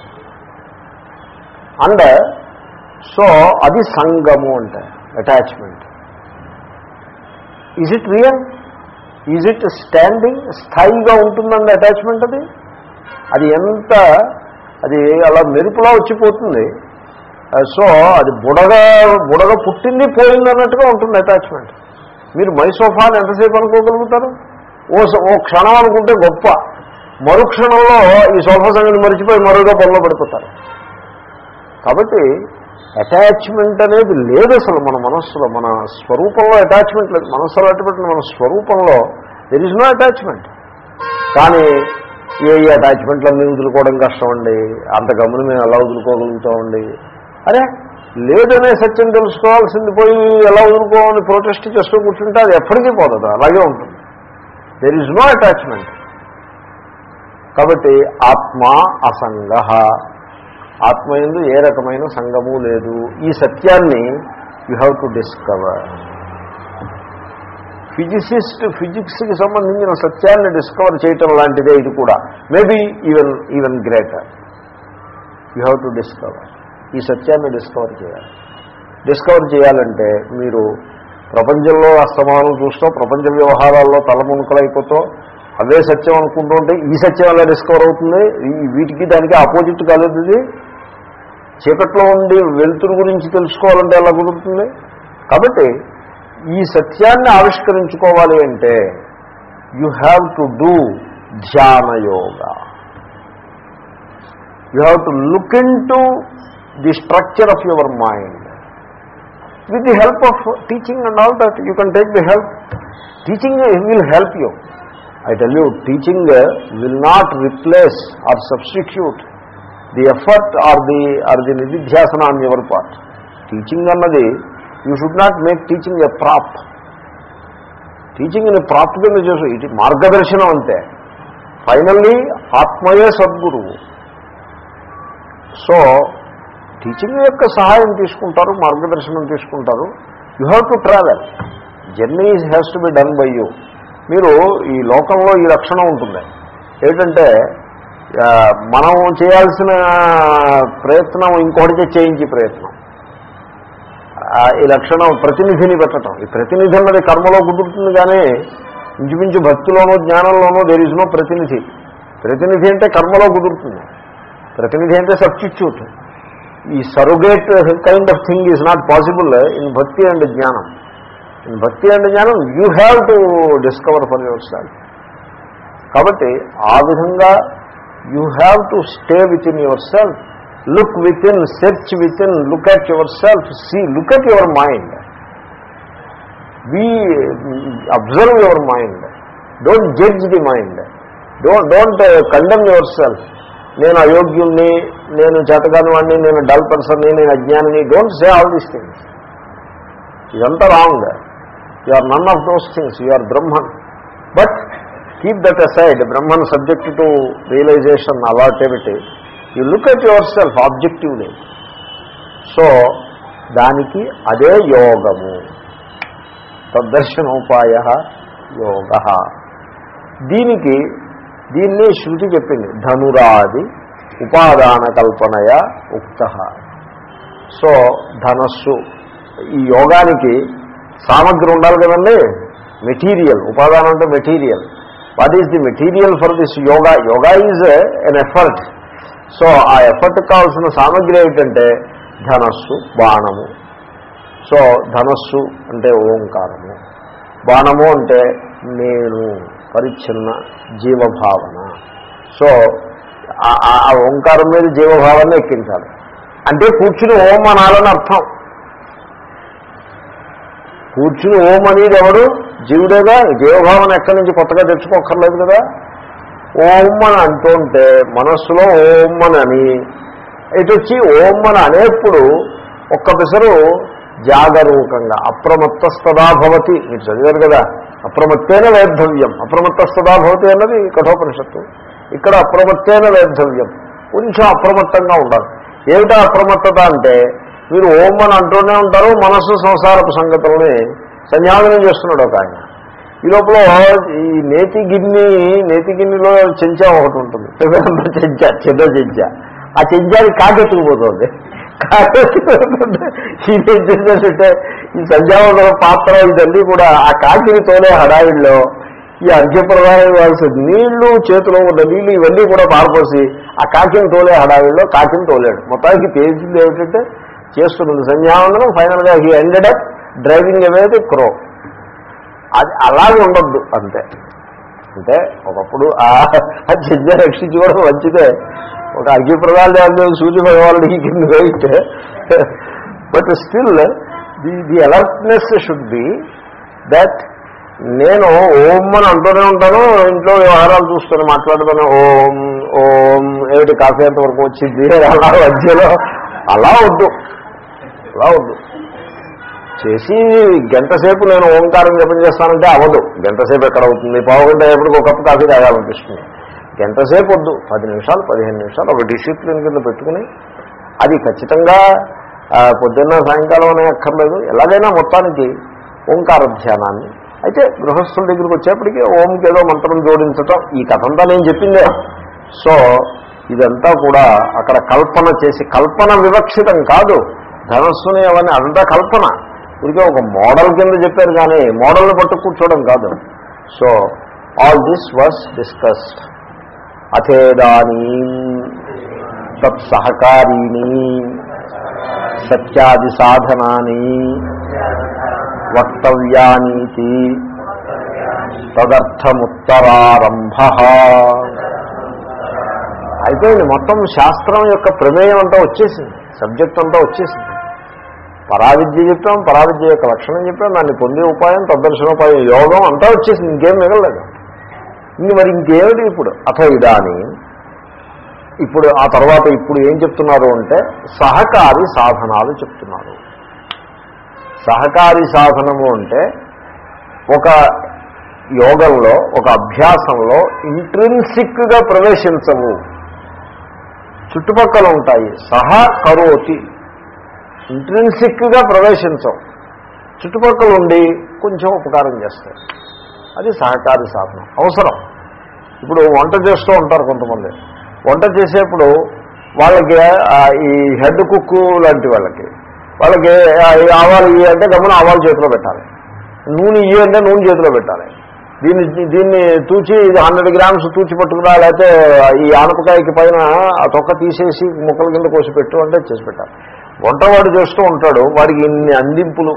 and so అది సంగము అంటే attachment is it real is it standing స్థాయిగా ఉంటుందండి attachment అది అది ఎంత అది అలా మెరుపులా వచ్చిపోతుంది సో అది బుడగ బుడగ పుట్టింది పోయింది అన్నట్టుగా ఉంటుంది అటాచ్మెంట్ మీరు మై సోఫా అని ఎంతసేపు అనుకోగలుగుతారు ఓ స- ఓ క్షణం అనుకుంటే గొప్ప మరుక్షణంలో ఈ సోఫా సంగతి మరిచిపోయి మరోగా పనిలో పడిపోతారు కాబట్టి అటాచ్మెంట్ అనేది లేదు అసలు మన మనస్సులో మన స్వరూపంలో అటాచ్మెంట్ లేదు మనస్సులో అటువంటి మన స్వరూపంలో దెర్ ఇస్ నో అటాచ్మెంట్ కానీ ఏ ఈ అటాచ్మెంట్లన్నీ వదులుకోవడం కష్టం అండి అంత గమని మేము ఎలా వదులుకోగలుగుతామండి అరే లేదనే సత్యం తెలుసుకోవాల్సింది పోయి ఎలా వదులుకోవాలని ప్రొటెస్ట్ చేస్తూ కూర్చుంటే అది ఎప్పటికీ పోతుంది అలాగే ఉంటుంది దెర్ ఇస్ నో అటాచ్మెంట్ కాబట్టి ఆత్మ అసంగ ఆత్మయందు ఏ రకమైన సంగము లేదు ఈ సత్యాన్ని you have to discover physicist ఫిజిక్స్కి సంబంధించిన సత్యాన్ని డిస్కవర్ చేయటం లాంటిదే ఇది కూడా maybe even even greater you have to discover ఈ సత్యాన్ని డిస్కవర్ చేయాలి డిస్కవర్ చేయాలంటే మీరు ప్రపంచంలో అస్తమానం చూస్తూ ప్రపంచ వ్యవహారాల్లో తలమునుకలైపోతూ అవే సత్యం అనుకుంటూ ఉంటే ఈ సత్యం ఎలా డిస్కవర్ అవుతుంది ఈ వీటికి దానికి ఆపోజిట్ కాలేదు ఇది చీకట్లో ఉండి వెలుతురు గురించి తెలుసుకోవాలంటే ఎలా కుదురుతుంది కాబట్టి ఈ సత్యాన్ని ఆవిష్కరించుకోవాలి అంటే you have to do dhyanayoga you have to look into the structure of your mind with the help of teaching and all that you can take the help teaching will help you i tell you teaching will not replace or substitute the effort or the or the nididhyasana on your part teaching అన్నది you should not make teaching a prop teaching ని prop కింద చేసు ఇది మార్గదర్శనం అంతే finally ఆత్మయే సద్గురువు so teaching యొక్క సహాయం తీసుకుంటారు మార్గదర్శనం తీసుకుంటారు you have to travel journey has to be done by you మీరు ఈ లోకంలో ఈ లక్షణం ఉంటుంది ఏంటంటే ఆ, మనం చేయాల్సిన ప్రయత్నం ఇంకొకటికి చేయించే ప్రయత్నం ఆ, ఈ లక్షణం ప్రతినిధిని పెట్టడం ఈ ప్రతినిధి అన్నది కర్మలో కుదురుతుంది కానీ ఇంచుమించు భక్తిలోనో జ్ఞానంలోనో దేర్ ఇస్ నో ప్రతినిధి ప్రతినిధి అంటే కర్మలో కుదురుతుంది ప్రతినిధి అంటే సబ్స్టిట్యూట్ ఈ surrogate kind of thing is not possible in bhakti and jnanam in bhakti and jnanam you have to discover for yourself కాబట్టి ఆ విధంగా you have to stay within yourself look within search within look at yourself see look at your mind be observe your mind don't judge the mind don't don't condemn yourself నేను అయోగ్యుణ్ణి నేను చేతగాని వాడిని నేను dull పర్సన్ని నేను అజ్ఞానిని don't say all these things ఇదంతా wrong you are none of those things you are Brahman but keep that aside Brahman subject to realization అలాటేమిటి you look at yourself objectively so దానికి అదే యోగము తద్దర్శనోపాయ యోగ దీనికి దీన్ని శృతి చెప్పింది ధనురాది ఉపాదాన కల్పనయ ఉక్త సో ధనస్సు ఈ యోగానికి సామగ్రి ఉండాలి కదండి మెటీరియల్ ఉపాదానం అంటే material what is the material for this yoga yoga is an effort so ఆ ఎఫర్ట్ కావాల్సిన సామగ్రి ఏమిటంటే ధనస్సు బాణము సో ధనస్సు అంటే ఓంకారము బాణము అంటే నేను పరిచ్ఛిన్న జీవభావన సో ఆ- ఆ ఆ ఓంకారం మీద జీవభావాన్ని ఎక్కించాలి అంటే కూర్చుని ఓం అనాలని అర్థం కూర్చుని ఓం అనేది ఎవడు జీవుడేగా జీవభావన ఎక్కడి నుంచి కొత్తగా తెచ్చుకోక్కర్లేదు కదా ఓం అని అంటుంటే మనస్సులో ఓం అని అని ఇటు వచ్చి ఓం అని అనేప్పుడు ఒక్క పిసరు జాగరూకంగా అప్రమత్తస్తదా భవతి మీరు చదివారు కదా అప్రమత్తేన వేద్ధవ్యం అప్రమత్తస్తదా భవతి అన్నది కఠోపనిషత్తు ఇక్కడ అప్రమత్తేన వేద్ధవ్యం కొంచెం అప్రమత్తంగా ఉండాలి ఏమిటా అప్రమత్తత అంటే మీరు ఓం అని అంటూనే ఉంటారు మనస్సు సంసారపు సంగతుల్ని సంధ్యావనం చేస్తున్నాడు ఒక ఆయన ఈ లోపల ఈ నేతి గిన్నె నేతి గిన్నెలో చెంచా ఒకటి ఉంటుంది పెద్ద చెంచా చిన్న చెంచా ఆ చెంచాని కాకెత్తుకుపోతుంది కాకెత్తుకుపోతుంటే ఈయన ఏం చేశాడంటే ఈ సంధ్యావనం పాత్ర ఇదన్నీ కూడా ఆ కాకిని తోనే హడావిడిలో ఈ అర్ఘ్యప్రదానం ఇవ్వాల్సిన నీళ్లు చేతిలో ఉన్న నీళ్లు ఇవన్నీ కూడా పారిపోసి ఆ కాకిని తోలే హడావిడిలో కాకిని తోలేడు మొత్తానికి తేల్చింది ఏమిటంటే చేస్తున్నది సంధ్యావందనం ఫైనల్గా హీ ఎండెడ్ అప్ డ్రైవింగ్ అనేది క్రో అది అలాగే ఉండొద్దు అంతే అంటే ఒకప్పుడు ఆ జిజ్ఞ రక్షించుకోవడం మంచిదే ఒక అగ్గిప్రదాలు సూర్య భగవానుడికి కింద అయితే but still the the alertness should be that నేను ఓం అని అంటూనే ఉంటాను ఇంట్లో వ్యవహారాలు చూస్తూనే మాట్లాడుతాను ఓం ఓం ఏమిటి కాఫీ అంత వరకు వచ్చింది అలా మధ్యలో అలా వద్దు అలా వద్దు చేసి గంట సేపు నేను ఓంకారం జపం చేస్తానంటే అవ్వదు గంట సేపు ఎక్కడ అవుతుంది పావు గంట ఎప్పటికి ఒక కప్పు కాఫీ తాగాలనిపిస్తుంది గంట సేపు వద్దు పది నిమిషాలు పదిహేను నిమిషాలు ఒక డిసిప్లిన్ కింద పెట్టుకుని అది ఖచ్చితంగా ఆ, పొద్దున్న సాయంకాలం అనే అక్కర్లేదు ఎలాగైనా మొత్తానికి ఓంకార ధ్యానాన్ని అయితే గృహస్థుల దగ్గరికి వచ్చేప్పటికీ ఓంకి ఏదో మంత్రం జోడించటం ఈ కథంతా నేను చెప్పిందే సో ఇదంతా కూడా అక్కడ కల్పన చేసి కల్పన వివక్షితం కాదు ధనస్సుని అవన్నీ అదంతా కల్పన ఇదిగే ఒక మోడల్ కింద చెప్పారు కానీ మోడల్ని పట్టు కూర్చోవడం కాదు so all this was discussed అథేదానీ తత్సహకారీని సత్యాది సాధనాని వక్తవ్యానీతి తదర్థముత్తరారంభ అయిపోయింది మొత్తం శాస్త్రం యొక్క ప్రమేయం అంతా వచ్చేసింది సబ్జెక్ట్ అంతా వచ్చేసింది పరావిద్య చెప్పాం పరావిద్య యొక్క లక్షణం చెప్పాం దాన్ని పొందే ఉపాయం తద్దర్శనోపాయం యోగం అంతా వచ్చేసింది ఇంకేం మిగలలేదు ఇంక మరి ఇంకేమిటి ఇప్పుడు అథ ఇదాని ఇప్పుడు ఆ తర్వాత ఇప్పుడు ఏం చెప్తున్నారు అంటే సహకారి సాధనాలు చెప్తున్నారు సహకారి సాధనము అంటే ఒక యోగంలో ఒక అభ్యాసంలో ఇంట్రిన్సిక్గా ప్రవేశించవు చుట్టుపక్కల ఉంటాయి సహా కరోతి ఇంట్రిన్సిక్గా ప్రవేశించవు చుట్టుపక్కల ఉండి కొంచెం ఉపకారం చేస్తాయి అది సహకారి సాధనం అవసరం ఇప్పుడు వంట చేస్తూ ఉంటారు కొంతమంది వంట చేసేప్పుడు వాళ్ళకి ఆ, ఈ హెడ్ కుక్ లాంటి వాళ్ళకి వాళ్ళకి ఆ, ఈ ఆవాలు ఇవి అంటే గమనం ఆవాలు చేతిలో పెట్టాలి నూనె ఇవి అంటే నూనె చేతిలో పెట్టాలి దీన్ని దీన్ని తూచి ఇది హండ్రెడ్ గ్రామ్స్ తూచి పట్టుకురా లేకపోతే ఈ ఆనపకాయకి పైన ఆ తొక్క తీసేసి ముక్కల కింద కోసి పెట్టు అంటే చేసి పెట్టాలి వంటవాడు చేస్తూ ఉంటాడు వాడికి ఇన్ని అందింపులు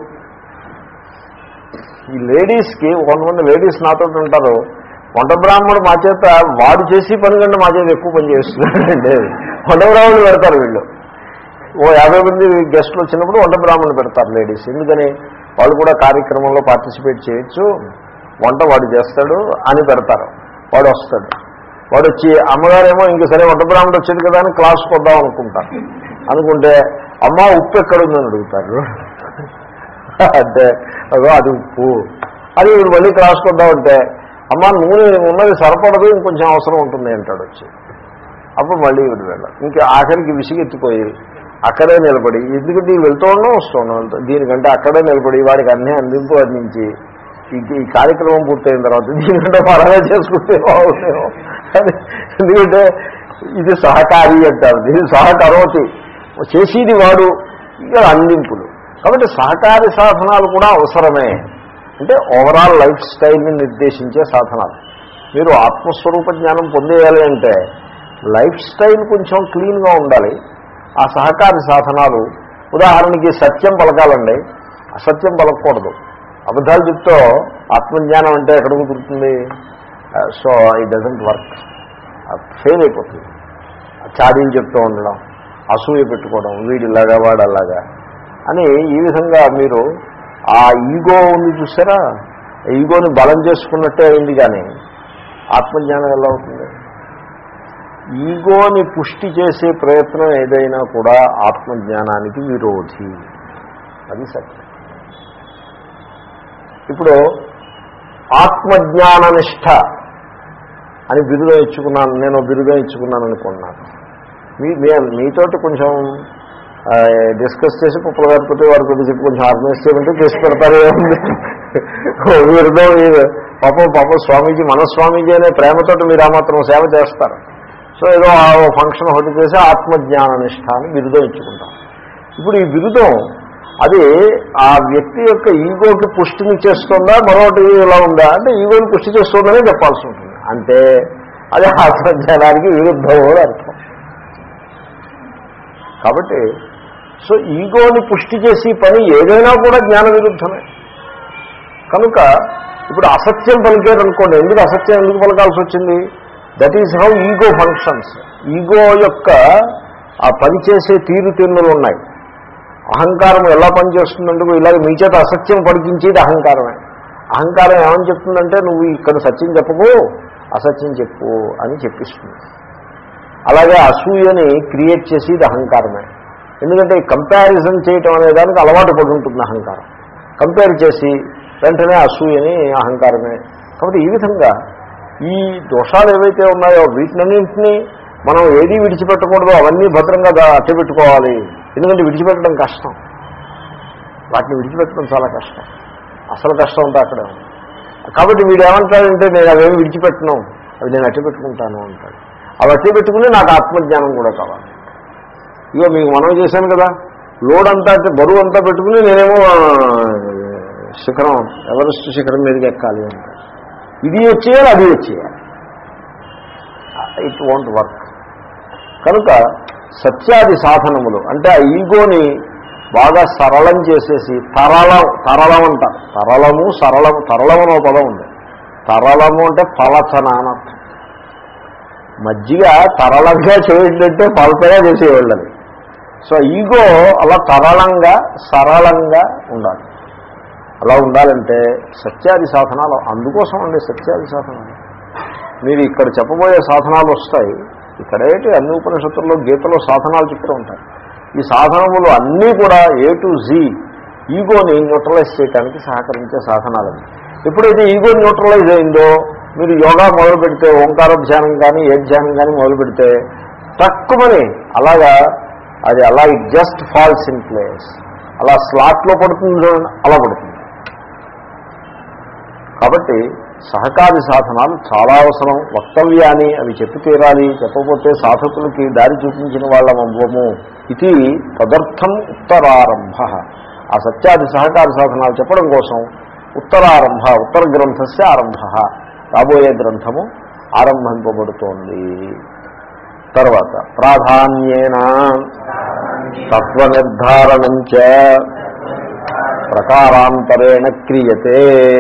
ఈ లేడీస్కి కొంతమంది లేడీస్ నాతో ఉంటారు వంట బ్రాహ్మణుడు మా చేత వాడు చేసి పని కంటే మా చేత ఎక్కువ పని చేస్తున్నాడండి వంట బ్రాహ్మణుడు పెడతారు వీళ్ళు ఓ యాభై మంది గెస్టులు వచ్చినప్పుడు వంట బ్రాహ్మణుడు పెడతారు లేడీస్ ఎందుకని వాళ్ళు కూడా కార్యక్రమంలో పార్టిసిపేట్ చేయొచ్చు వంట వాడు చేస్తాడు అని పెడతారు వాడు వస్తాడు వాడు వచ్చి అమ్మగారేమో ఇంక సరే వంట బ్రాహ్మణుడు వచ్చేది కదా అని క్లాస్కి వద్దాం అనుకుంటారు అనుకుంటే అమ్మ ఉప్పు ఎక్కడుందని అడుగుతారు అంటే అదో అది ఉప్పు అది వీడు మళ్ళీ క్లాస్కి వద్దామంటే అమ్మ నూనె ఉన్నది సరిపడదు ఇంకొంచెం అవసరం ఉంటుంది అంటాడు వచ్చి అప్పుడు మళ్ళీ వీడు వెళ్ళాలి ఇంకా ఆఖరికి విసిగెత్తిపోయి అక్కడే నిలబడి ఎందుకంటే ఈ వెళ్తూ ఉండడం వస్తూ ఉండడం వెళ్తూ దీనికంటే అక్కడే నిలబడి వాడికి అన్నీ అందింపు అందించి ఈ ఈ కార్యక్రమం పూర్తయిన తర్వాత దీనికంటే పరగా చేసుకుంటే బాగుండేమో అని ఎందుకంటే ఇది సహకారి అంటారు ఇది సహకరోతి చేసేది వాడు ఇక అందింపులు కాబట్టి సహకారి సాధనాలు కూడా అవసరమే అంటే ఓవరాల్ లైఫ్ స్టైల్ని నిర్దేశించే సాధనాలు మీరు ఆత్మస్వరూప జ్ఞానం పొందేయాలి అంటే లైఫ్ స్టైల్ కొంచెం క్లీన్గా ఉండాలి ఆ సహకారి సాధనాలు ఉదాహరణకి సత్యం పలకాలండి అసత్యం పలకూడదు అబద్ధాలు చెప్తూ ఆత్మజ్ఞానం అంటే ఎక్కడ కుదురుతుంది so it doesn't work fail అయిపోతుంది చాడీలు చెప్తూ ఉండడం అసూయ పెట్టుకోవడం వీడిలాగా వాడలాగా అని ఈ విధంగా మీరు ఆ ఈగో ఉంది చూసారా ఈగోని బలం చేసుకున్నట్టే అయింది కానీ ఆత్మజ్ఞానం ఎలా అవుతుంది ఈగోని పుష్టి చేసే ప్రయత్నం ఏదైనా కూడా ఆత్మజ్ఞానానికి విరోధి అది సత్యం ఇప్పుడు ఆత్మజ్ఞాన నిష్ఠ అని బిరుదం ఇచ్చుకున్నాను నేను బిరుదం ఇచ్చుకున్నాను అనుకున్నాను మీ మీ- మీతోటి కొంచెం ఆ, డిస్కస్ చేసి పుప్పల గారితో వారి కొద్దిగా చెప్పి కొంచెం ఆర్గనైజ్ చేయమంటే చేసి పెడతారు ఏముంది ఓ బిరుదం ఈ- పాపం పాపం స్వామీజీ మన స్వామీజీ అనే ప్రేమతోటి మీరు ఆ మాత్రం సేవ చేస్తారు సో ఏదో ఆ ఫంక్షన్ ఒకటి చేసి ఆత్మజ్ఞాన నిష్ఠ అని బిరుదం ఇచ్చుకుంటాం ఇప్పుడు ఈ బిరుదం అది ఆ వ్యక్తి యొక్క ఈగోకి పుష్టిని చేస్తుందా మరొకటి ఇలా ఉందా అంటే ఈగోని పుష్టి చేస్తుందనే చెప్పాల్సి ఉంటుంది అంటే అది ఆత్మజ్ఞానానికి విరుద్ధం అని అర్థం కాబట్టి సో ఈగోని పుష్టి చేసి పని ఏదైనా కూడా జ్ఞాన విరుద్ధమే కనుక ఇప్పుడు అసత్యం పలికారు అనుకోండి ఎందుకు అసత్యం ఎందుకు పలకాల్సి వచ్చింది that is how ego functions ego యొక్క ఆ పనిచేసే తీరు తీరులు ఉన్నాయి అహంకారం ఎలా పనిచేస్తుందంటే ఇలాగ మీ చేత అసత్యం పలికించేది అహంకారమే అహంకారం ఏమని చెప్తుందంటే నువ్వు ఇక్కడ సత్యం చెప్పకు అసత్యం చెప్పు అని చెప్పిస్తుంది అలాగే అసూయని క్రియేట్ చేసేది అహంకారమే ఎందుకంటే ఈ కంపారిజన్ చేయటం అనే దానికి అలవాటు పడి ఉంటుంది అహంకారం కంపేర్ చేసి వెంటనే అసూయని అహంకారమే కాబట్టి ఈ విధంగా ఈ దోషాలు ఏవైతే ఉన్నాయో వీటినన్నింటినీ మనం ఏది విడిచిపెట్టకూడదో అవన్నీ భద్రంగా దా- అట్టబెట్టుకోవాలి ఎందుకంటే విడిచిపెట్టడం కష్టం వాటిని విడిచిపెట్టడం చాలా కష్టం అసలు కష్టం అంతా అక్కడే ఉంది కాబట్టి వీడు ఏమంటాడంటే నేను అవేమి విడిచిపెట్టను అవి నేను అట్టి పెట్టుకుంటాను అంటాడు అవి అట్టి పెట్టుకుని నాకు ఆత్మజ్ఞానం కూడా కావాలి ఇగో మీకు మనం చేశాను కదా లోడ్ అంతా అంటే బరువు అంతా పెట్టుకుని నేనేమో ఆ, శిఖరం ఎవరెస్ట్ శిఖరం మీదకి ఎక్కాలి అంటాడు ఇది వచ్చేయాలి అది వచ్చేయాలి ఇట్ వాంట్ వర్క్ కనుక సత్యాది సాధనములు అంటే ఆ ఈగోని బాగా సరళం చేసేసి తరళం తరళం అంట తరళము సరళము తరళం అనే పదం ఉంది తరళము అంటే పలచన అని అర్థం మజ్జిగ తరళంగా చేయండి పలచగా చేసేవాళ్ళని సో ఈగో అలా తరళంగా సరళంగా ఉండాలి అలా ఉండాలంటే సత్యాది సాధనాలు అందుకోసం అండి సత్యాది సాధనాలు మీరు ఇక్కడ చెప్పబోయే సాధనాలు వస్తాయి ఇక్కడేంటి అన్ని ఉపనిషత్తుల్లో గీతలో సాధనాలు చెప్తూ ఉంటాయి ఈ సాధనములు అన్నీ కూడా ఏ టు జీ ఈగోని న్యూట్రలైజ్ చేయడానికి సహకరించే సాధనాలు ఎప్పుడైతే ఈగో న్యూట్రలైజ్ అయిందో మీరు యోగా మొదలు పెడితే ఓంకార ధ్యానం కానీ ఏ ధ్యానం కానీ మొదలు పెడితే తక్కువని అలాగా అది అలా it just falls in place అలా స్లాట్లో పడుతుంది చూడండి అలా పడుతుంది కాబట్టి సహకారి సాధనాలు చాలా అవసరం వక్తవ్యాన్ని అవి చెప్పి తీరాలి చెప్పకపోతే సాధకులకి దారి చూపించిన వాళ్ళ అవ్వము ఇది తదర్థం ఉత్తరారంభ ఆ సత్యాది సహకార సాధనాలు చెప్పడం కోసం ఉత్తరారంభ ఉత్తర గ్రంథస్య ఆరంభ రాబోయే గ్రంథము ఆరంభింపబడుతోంది తర్వాత ప్రాధాన్యేన తత్వనిర్ధారణంచ ప్రకారాంతరేణ క్రియతే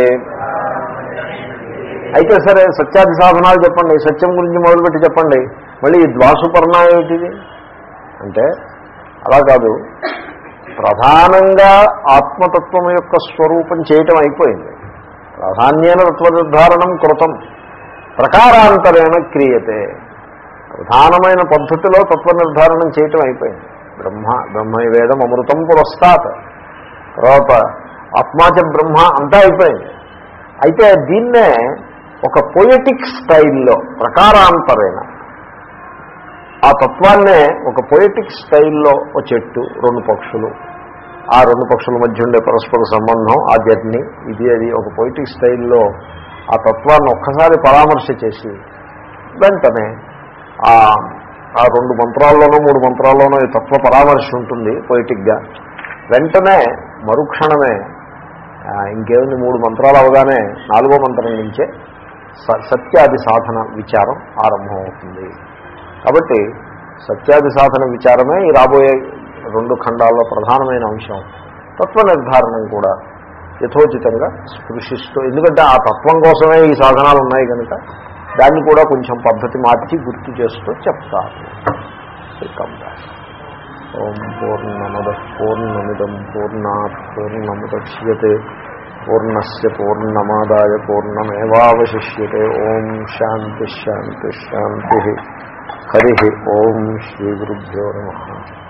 అయితే సరే సత్యాది సాధనాలు చెప్పండి సత్యం గురించి మొదలుపెట్టి చెప్పండి మళ్ళీ ఈ ద్వాసుపర్ణ ఏమిటిది అంటే అలా కాదు ప్రధానంగా ఆత్మతత్వం యొక్క స్వరూపం చేయటం అయిపోయింది ప్రాధాన్యన తత్వ నిర్ధారణం కృతం ప్రకారాంతరేణ క్రియతే ప్రధానమైన పద్ధతిలో తత్వ నిర్ధారణం చేయటం అయిపోయింది బ్రహ్మ బ్రహ్మవేదం అమృతం పురస్తాత్ తర్వాత ఆత్మాచ బ్రహ్మ అంతా అయిపోయింది అయితే దీన్నే ఒక పొయటిక్ స్టైల్లో ప్రకారాంతరైన ఆ తత్వాన్నే ఒక పొయటిక్ స్టైల్లో ఒక చెట్టు రెండు పక్షులు ఆ రెండు పక్షుల మధ్య ఉండే పరస్పర సంబంధం ఆ జర్నీ ఇది అది ఒక పొయిటిక్ స్టైల్లో ఆ తత్వాన్ని ఒక్కసారి పరామర్శ చేసి వెంటనే ఆ ఆ రెండు మంత్రాల్లోనూ మూడు మంత్రాల్లోనూ ఈ తత్వ పరామర్శ ఉంటుంది పొయిటిక్గా వెంటనే మరుక్షణమే ఆ, ఇంకేముంది మూడు మంత్రాలు అవగానే నాలుగో మంత్రం నుంచే స- సత్యాది సాధన విచారం ఆరంభమవుతుంది కాబట్టి సత్యాది సాధన విచారమే ఈ రాబోయే రెండు ఖండాల్లో ప్రధానమైన అంశం తత్వ నిర్ధారణం కూడా యథోచితంగా స్పృశిస్తూ ఎందుకంటే ఆ తత్వం కోసమే ఈ సాధనాలు ఉన్నాయి కనుక దాన్ని కూడా కొంచెం పద్ధతి మార్చి గుర్తు చేస్తూ చెప్తారు వెల్కమ్ బ్యాక్ ఓం పూర్ణమద పూర్ణమిదం పూర్ణా పూర్ణముద్యతే పూర్ణస్ పూర్ణమాదాయ పూర్ణమేవాశిష్యతే ఓం శాంతి శాంతి శాంతి హరి ఓం శ్రీ గురుభ్యో నమ